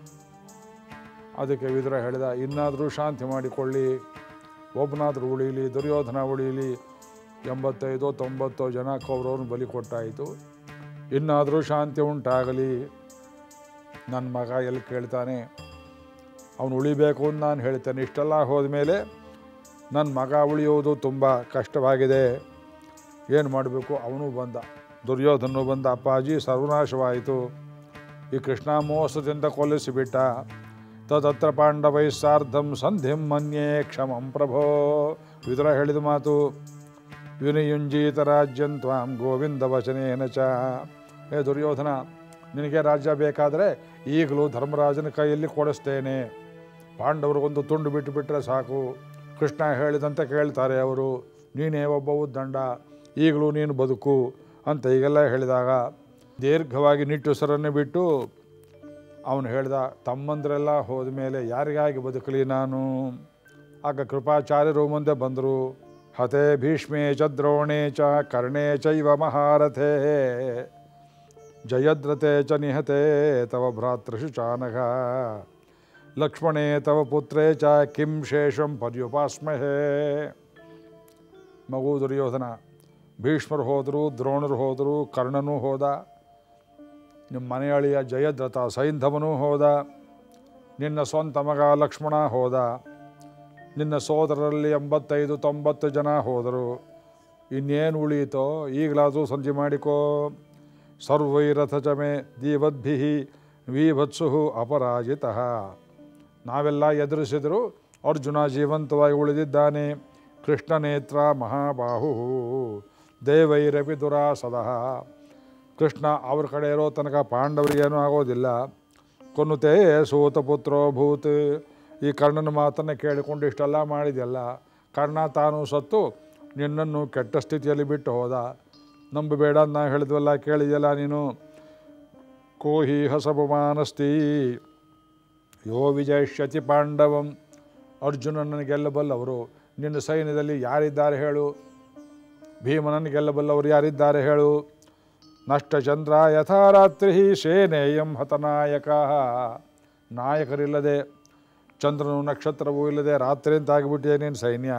ಅದಕ್ಕೆ ವಿದುರ ಹೇಳಿದ ಇನ್ನಾದರೂ ಶಾಂತಿ ಮಾಡಿಕೊಳ್ಳಿ ಒಬ್ಬನಾದರೂ ಉಳೀಲಿ ದುರ್ಯೋಧನ ಉಳೀಲಿ ಎಂಬತ್ತೈದು ತೊಂಬತ್ತು ಜನ ಕೌರವ್ರನ್ನ ಬಲಿ ಕೊಟ್ಟಾಯಿತು ಇನ್ನಾದರೂ ಶಾಂತಿ ಉಂಟಾಗಲಿ ನನ್ನ ಮಗ ಎಲ್ಲಿ ಕೇಳ್ತಾನೆ ಅವನು ಉಳಿಬೇಕು ಅಂತ ನಾನು ಹೇಳ್ತೇನೆ ಇಷ್ಟೆಲ್ಲ ಹೋದ್ಮೇಲೆ ನನ್ನ ಮಗ ಉಳಿಯೋದು ತುಂಬ ಕಷ್ಟವಾಗಿದೆ ಏನು ಮಾಡಬೇಕು ಅವನು ಬಂದ ದುರ್ಯೋಧನು ಬಂದ ಅಪ್ಪಾಜಿ ಸರ್ವನಾಶವಾಯಿತು ಈ ಕೃಷ್ಣ ಮೋಸದಿಂದ ಕೊಲ್ಲಿಸಿಬಿಟ್ಟ ತದತ್ರ ಪಾಂಡವೈ ಸಾರ್ಧಂ ಸಂಧಿಂ ಮನ್ಯೇ ಕ್ಷಮಂ ಪ್ರಭೋ ವಿದುರ ಹೇಳಿದ ಮಾತು ವಿನಿಯುಂಜೀತ ರಾಜ್ಯಂ ತ್ವಾಂ ಗೋವಿಂದ ವಚನೇನ ಚ ಹೇ ದುರ್ಯೋಧನ ನಿನಗೆ ರಾಜ್ಯ ಬೇಕಾದರೆ ಈಗಲೂ ಧರ್ಮರಾಜನ ಕೈಯಲ್ಲಿ ಕೊಡಿಸ್ತೇನೆ ಪಾಂಡವರಿಗೊಂದು ತುಂಡು ಬಿಟ್ಟು ಬಿಟ್ಟರೆ ಸಾಕು ಕೃಷ್ಣ ಹೇಳಿದಂತೆ ಕೇಳ್ತಾರೆ ಅವರು ನೀನೇ ಒಬ್ಬ ಉದ್ದಂಡ ಈಗಲೂ ನೀನು ಬದುಕು ಅಂತ ಈಗೆಲ್ಲ ಹೇಳಿದಾಗ ದೀರ್ಘವಾಗಿ ನಿಟ್ಟುಸರನ್ನು ಬಿಟ್ಟು ಅವನು ಹೇಳ್ದ ತಮ್ಮಂದ್ರೆಲ್ಲ ಹೋದ ಮೇಲೆ ಯಾರಿಗಾಗಿ ಬದುಕಲಿ ನಾನು ಆಗ ಕೃಪಾಚಾರ್ಯರು ಮುಂದೆ ಬಂದರು ಹತೆ ಭೀಷ್ಮೇ ಚ ದ್ರೋಣೇ ಚ ಕರ್ಣೇ ಚೈವ ಮಹಾರಥೇ ಜಯದ್ರತೆ ಚ ನಿಹತೆ ತವ ಭ್ರಾತೃಷು ಚಾನಘ ಲಕ್ಷ್ಮಣೇ ತವ ಪುತ್ರೇ ಚ ಕಿಂ ಶೇಷಂ ಪರ್ಯುಪಾಸ್ಮಹೇ ಮಗು ದುರ್ಯೋಧನ ಭೀಷ್ಮರು ಹೋದರು ದ್ರೋಣರು ಹೋದರು ಕರ್ಣನೂ ಹೋದ ನಿಮ್ಮ ಮನೆಯಳಿಯ ಜಯದ್ರಥ ಸೈಂಧವನೂ ಹೋದ ನಿನ್ನ ಸ್ವಂತ ಮಗ ಲಕ್ಷ್ಮಣ ಹೋದ ನಿನ್ನ ಸೋದರರಲ್ಲಿ ಎಂಬತ್ತೈದು ತೊಂಬತ್ತು ಜನ ಹೋದರು ಇನ್ನೇನು ಉಳೀತೋ ಈಗಲಾದರೂ ಸಂಧಿ ಮಾಡಿಕೋ ಸರ್ವೈರಥ ಚಮೆ ದೀವದ್ಭಿ ವೀಭತ್ಸು ಅಪರಾಜಿತ ನಾವೆಲ್ಲ ಎದುರಿಸಿದರೂ ಅರ್ಜುನ ಜೀವಂತವಾಗಿ ಉಳಿದಿದ್ದಾನೆ ಕೃಷ್ಣನೇತ್ರ ಮಹಾಬಾಹು ದೇವೈರಪಿ ದುರಾಸದಃ ಕೃಷ್ಣ ಅವ್ರ ಕಡೆ ಇರೋ ತನಕ ಪಾಂಡವರಿಗೇನೂ ಆಗೋದಿಲ್ಲ ಕೊನ್ನುತೇ ಸೂತಪುತ್ರೋ ಭೂತ್ ಈ ಕರ್ಣನ ಮಾತನ್ನು ಕೇಳಿಕೊಂಡು ಇಷ್ಟೆಲ್ಲ ಮಾಡಿದೆಲ್ಲ ಕರ್ಣ ತಾನು ಸತ್ತು ನಿನ್ನನ್ನು ಕೆಟ್ಟ ಸ್ಥಿತಿಯಲ್ಲಿ ಬಿಟ್ಟು ಹೋದ ನಂಬಬೇಡ ಅಂತ ನಾ ಹೇಳಿದ್ವಲ್ಲ ಕೇಳಿದೆಯಲ್ಲ ನೀನು ಕೋಹಿ ಹಸಪಮಾನಸ್ತಿ ಯೋ ವಿಜಯಿಷ್ಯತಿ ಪಾಂಡವಂ ಅರ್ಜುನನನ್ನು ಗೆಲ್ಲಬಲ್ಲವರು ನಿನ್ನ ಸೈನ್ಯದಲ್ಲಿ ಯಾರಿದ್ದಾರೆ ಹೇಳು ಭೀಮನನ್ನು ಗೆಲ್ಲಬಲ್ಲವರು ಯಾರಿದ್ದಾರೆ ಹೇಳು ನಷ್ಟಚಂದ್ರ ಯಥಾರಾತ್ರಿ ಸೇನೆಯಂ ಹತನಾಯಕ ನಾಯಕರಿಲ್ಲದೆ ಚಂದ್ರನು ನಕ್ಷತ್ರವೂ ಇಲ್ಲದೆ ರಾತ್ರಿ ಅಂತಾಗಿಬಿಟ್ಟಿದೆ ನಿನ್ನ ಸೈನ್ಯ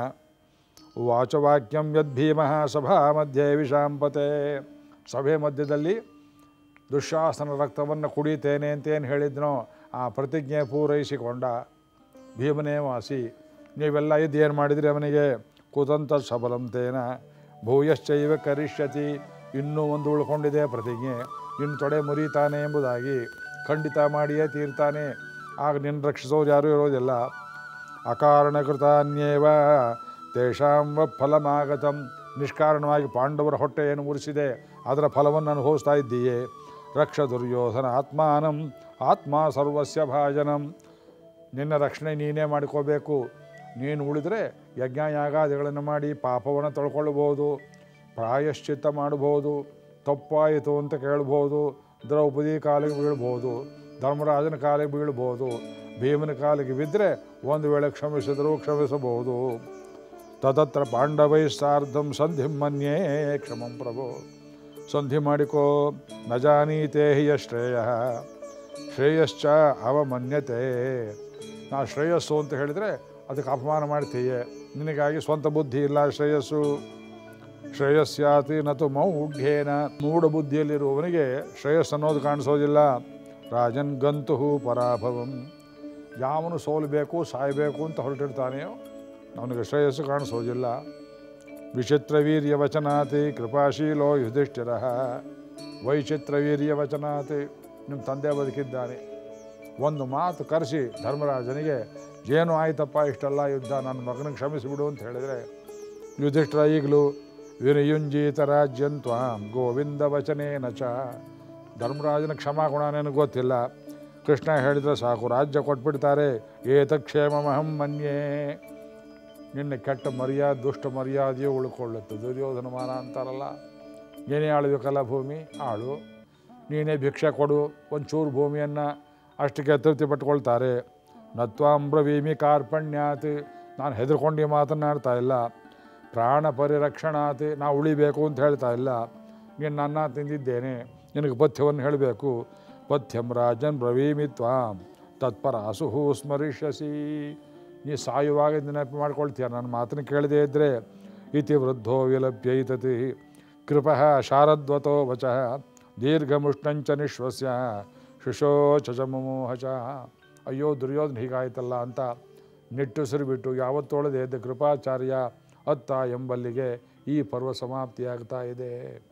ವಾಚವಾಕ್ಯಂ ಯದ್ಭೀಮ ಸಭಾ ಮಧ್ಯೆ ವಿಷಾಂಪತೆ ಸಭೆ ಮಧ್ಯದಲ್ಲಿ ದುಶ್ಯಾಸನ ರಕ್ತವನ್ನು ಕುಡಿತೇನೆ ಅಂತೇನು ಹೇಳಿದ್ನೋ ಆ ಪ್ರತಿಜ್ಞೆ ಪೂರೈಸಿಕೊಂಡ ಭೀಮನೇ ವಾಸಿ ನೀವೆಲ್ಲ ಇದ್ದು ಏನು ಮಾಡಿದ್ರಿ ಅವನಿಗೆ ಕುತಂತ ಸಬಲಂತೇನ ಭೂಯಶ್ಚೈವ ಕರಿಷ್ಯತಿ ಇನ್ನೂ ಒಂದು ಉಳ್ಕೊಂಡಿದೆ ಪ್ರತಿಜ್ಞೆ ಇನ್ನು ತೊಡೆ ಮುರಿತಾನೆ ಎಂಬುದಾಗಿ ಖಂಡಿತ ಮಾಡಿಯೇ ತೀರ್ತಾನೆ ಆಗ ನಿನ್ನ ರಕ್ಷಿಸೋರು ಯಾರೂ ಇರೋದಿಲ್ಲ ಅಕಾರಣಕೃತಾನ್ಯೇವ ತೇಷಾಂ ವ ಫಲಮಾಗತಂ ನಿಷ್ಕಾರಣವಾಗಿ ಪಾಂಡವರ ಹೊಟ್ಟೆ ಏನು ಮುರಿಸಿದೆ ಅದರ ಫಲವನ್ನು ಅನುಭವಿಸ್ತಾ ಇದ್ದೀಯೇ ರಕ್ಷ ದುರ್ಯೋಧನ ಆತ್ಮಾನಂ ಆತ್ಮ ಸರ್ವಸ್ಯ ಭಾಜನಂ ನಿನ್ನ ರಕ್ಷಣೆ ನೀನೇ ಮಾಡ್ಕೋಬೇಕು ನೀನು ಉಳಿದ್ರೆ ಯಜ್ಞ ಯಾಗಾದಿಗಳನ್ನು ಮಾಡಿ ಪಾಪವನ್ನು ತೊಳ್ಕೊಳ್ಬೋದು ಪ್ರಾಯಶ್ಚಿತ್ತ ಮಾಡ್ಬೋದು ತಪ್ಪಾಯಿತು ಅಂತ ಕೇಳ್ಬೋದು ದ್ರೌಪದಿ ಕಾಲಿಗೆ ಬೀಳ್ಬೋದು ಧರ್ಮರಾಜನ ಕಾಲಿಗೆ ಬೀಳ್ಬೋದು ಭೀಮನ ಕಾಲಿಗೆ ಬಿದ್ದರೆ ಒಂದು ವೇಳೆ ಕ್ಷಮಿಸಿದರೂ ಕ್ಷಮಿಸಬಹುದು ತದತ್ರ ಪಾಂಡವೈ ಸಾರ್ಧಂ ಸಂಧಿಂ ಮನ್ಯೇ ಕ್ಷಮಂ ಪ್ರಭು ಸಂಧಿ ಮಾಡಿಕೋ ನ ಜಾನೀತೆ ಹಿಯ ಶ್ರೇಯ ಶ್ರೇಯಶ್ಚ ಅವಮನ್ಯತೆ ನಾ ಶ್ರೇಯಸ್ಸು ಅಂತ ಹೇಳಿದರೆ ಅದಕ್ಕೆ ಅಪಮಾನ ಮಾಡ್ತೀಯೆ ನಿನಗಾಗಿ ಸ್ವಂತ ಬುದ್ಧಿ ಇಲ್ಲ ಶ್ರೇಯಸ್ಸು ಶ್ರೇಯಸ್ಯಾತಿ ನತು ಮೌಢ್ಯೇನ ಮೂಢ ಬುದ್ಧಿಯಲ್ಲಿರುವವನಿಗೆ ಶ್ರೇಯಸ್ ಅನ್ನೋದು ಕಾಣಿಸೋದಿಲ್ಲ ರಾಜನ್ ಗಂತು ಪರಾಭವಂ ಯಾವನು ಸೋಲಬೇಕು ಸಾಯಬೇಕು ಅಂತ ಹೊರಟಿರ್ತಾನೆಯೋ ಅವನಿಗೆ ಶ್ರೇಯಸ್ಸು ಕಾಣಿಸೋದಿಲ್ಲ ವಿಚಿತ್ರ ವೀರ್ಯ ವಚನಾತಿ ಕೃಪಾಶೀಲೋ ಯುಧಿಷ್ಠಿರ ವೈಚಿತ್ರ ವೀರ್ಯ ವಚನಾತಿ ನಿಮ್ಮ ತಂದೆ ಬದುಕಿದ್ದಾನೆ ಒಂದು ಮಾತು ಕರೆಸಿ ಧರ್ಮರಾಜನಿಗೆ ಏನು ಆಯ್ತಪ್ಪ ಇಷ್ಟೆಲ್ಲ ಯುದ್ಧ ನನ್ನ ಮಗನಿಗೆ ಕ್ಷಮಿಸಿಬಿಡು ಅಂತ ಹೇಳಿದರೆ ಯುಧಿಷ್ಠಿರ ಈಗಲೂ ವಿನಿಯುಂಜೀತ ರಾಜ್ಯಂ ತ್ವಾಂ ಗೋವಿಂದ ವಚನೇನ ಚ ಧರ್ಮರಾಜನ ಕ್ಷಮಾಗುಣ ನನಗೆ ಗೊತ್ತಿಲ್ಲ ಕೃಷ್ಣ ಹೇಳಿದರೆ ಸಾಕು ರಾಜ್ಯ ಕೊಟ್ಬಿಡ್ತಾರೆ ಏತಕ್ಷೇಮಮಹಂ ಮನ್ಯೇ ನಿನ್ನ ಕೆಟ್ಟ ಮರ್ಯಾದೆ ದುಷ್ಟ ಮರ್ಯಾದೆಯೂ ಉಳ್ಕೊಳ್ಳುತ್ತೆ ದುರ್ಯೋಧನ ಮಾನ ಅಂತಾರಲ್ಲ ನೀನೇ ಆಳ್ಬೇಕಲ್ಲ ಭೂಮಿ ಆಳು ನೀನೇ ಭಿಕ್ಷೆ ಕೊಡು ಒಂಚೂರು ಭೂಮಿಯನ್ನು ಅಷ್ಟಕ್ಕೆ ತೃಪ್ತಿ ಪಟ್ಕೊಳ್ತಾರೆ ನತ್ವಾಂಬ್ರವೀಮಿ ಕಾರ್ಪಣ್ಯಾತ್ ನಾನು ಹೆದರ್ಕೊಂಡು ಮಾತನಾಡ್ತಾ ಇಲ್ಲ ಪ್ರಾಣ ಪರಿರಕ್ಷಣಾತ್ ನಾವು ಉಳಿಬೇಕು ಅಂತ ಹೇಳ್ತಾ ಇಲ್ಲ ನೀನು ನನ್ನ ತಿಂದಿದ್ದೇನೆ ನಿನಗೆ ಪಥ್ಯವನ್ನು ಹೇಳಬೇಕು ಪಥ್ಯಂ ರಾಜನ್ ಬ್ರವೀಮಿ ತ್ವಾಂ ತತ್ಪರಾಸುಹು ಸ್ಮರಿಷ್ಯಸಿ ನೀ ಸಾಯುವಾಗ ನೆನಪು ಮಾಡ್ಕೊಳ್ತೀಯ ನನ್ನ ಮಾತನ್ನು ಕೇಳದೇ ಇದ್ದರೆ ಇತಿ ವೃದ್ಧೋ ವಿಲಭ್ಯೈತತಿ ಕೃಪಃ ಶಾರದ್ವತೋ ವಚಃ ದೀರ್ಘಮುಷ್ಣಂಚ ನಿಶ್ವಸ್ಯ ಶಿಶೋಚ ಮುಮೋಹಚ ಅಯ್ಯೋ ದುರ್ಯೋಧನ ಹೀಗಾಯ್ತಲ್ಲ ಅಂತ ನಿಟ್ಟುಸಿರು ಬಿಟ್ಟು ಯಾವತ್ತೊಳದೆ ಎದ್ದ ಕೃಪಾಚಾರ್ಯ ಅತ್ತ ಎಂಬಲ್ಲಿಗೆ ಈ ಪರ್ವ ಸಮಾಪ್ತಿಯಾಗ್ತಾ ಇದೆ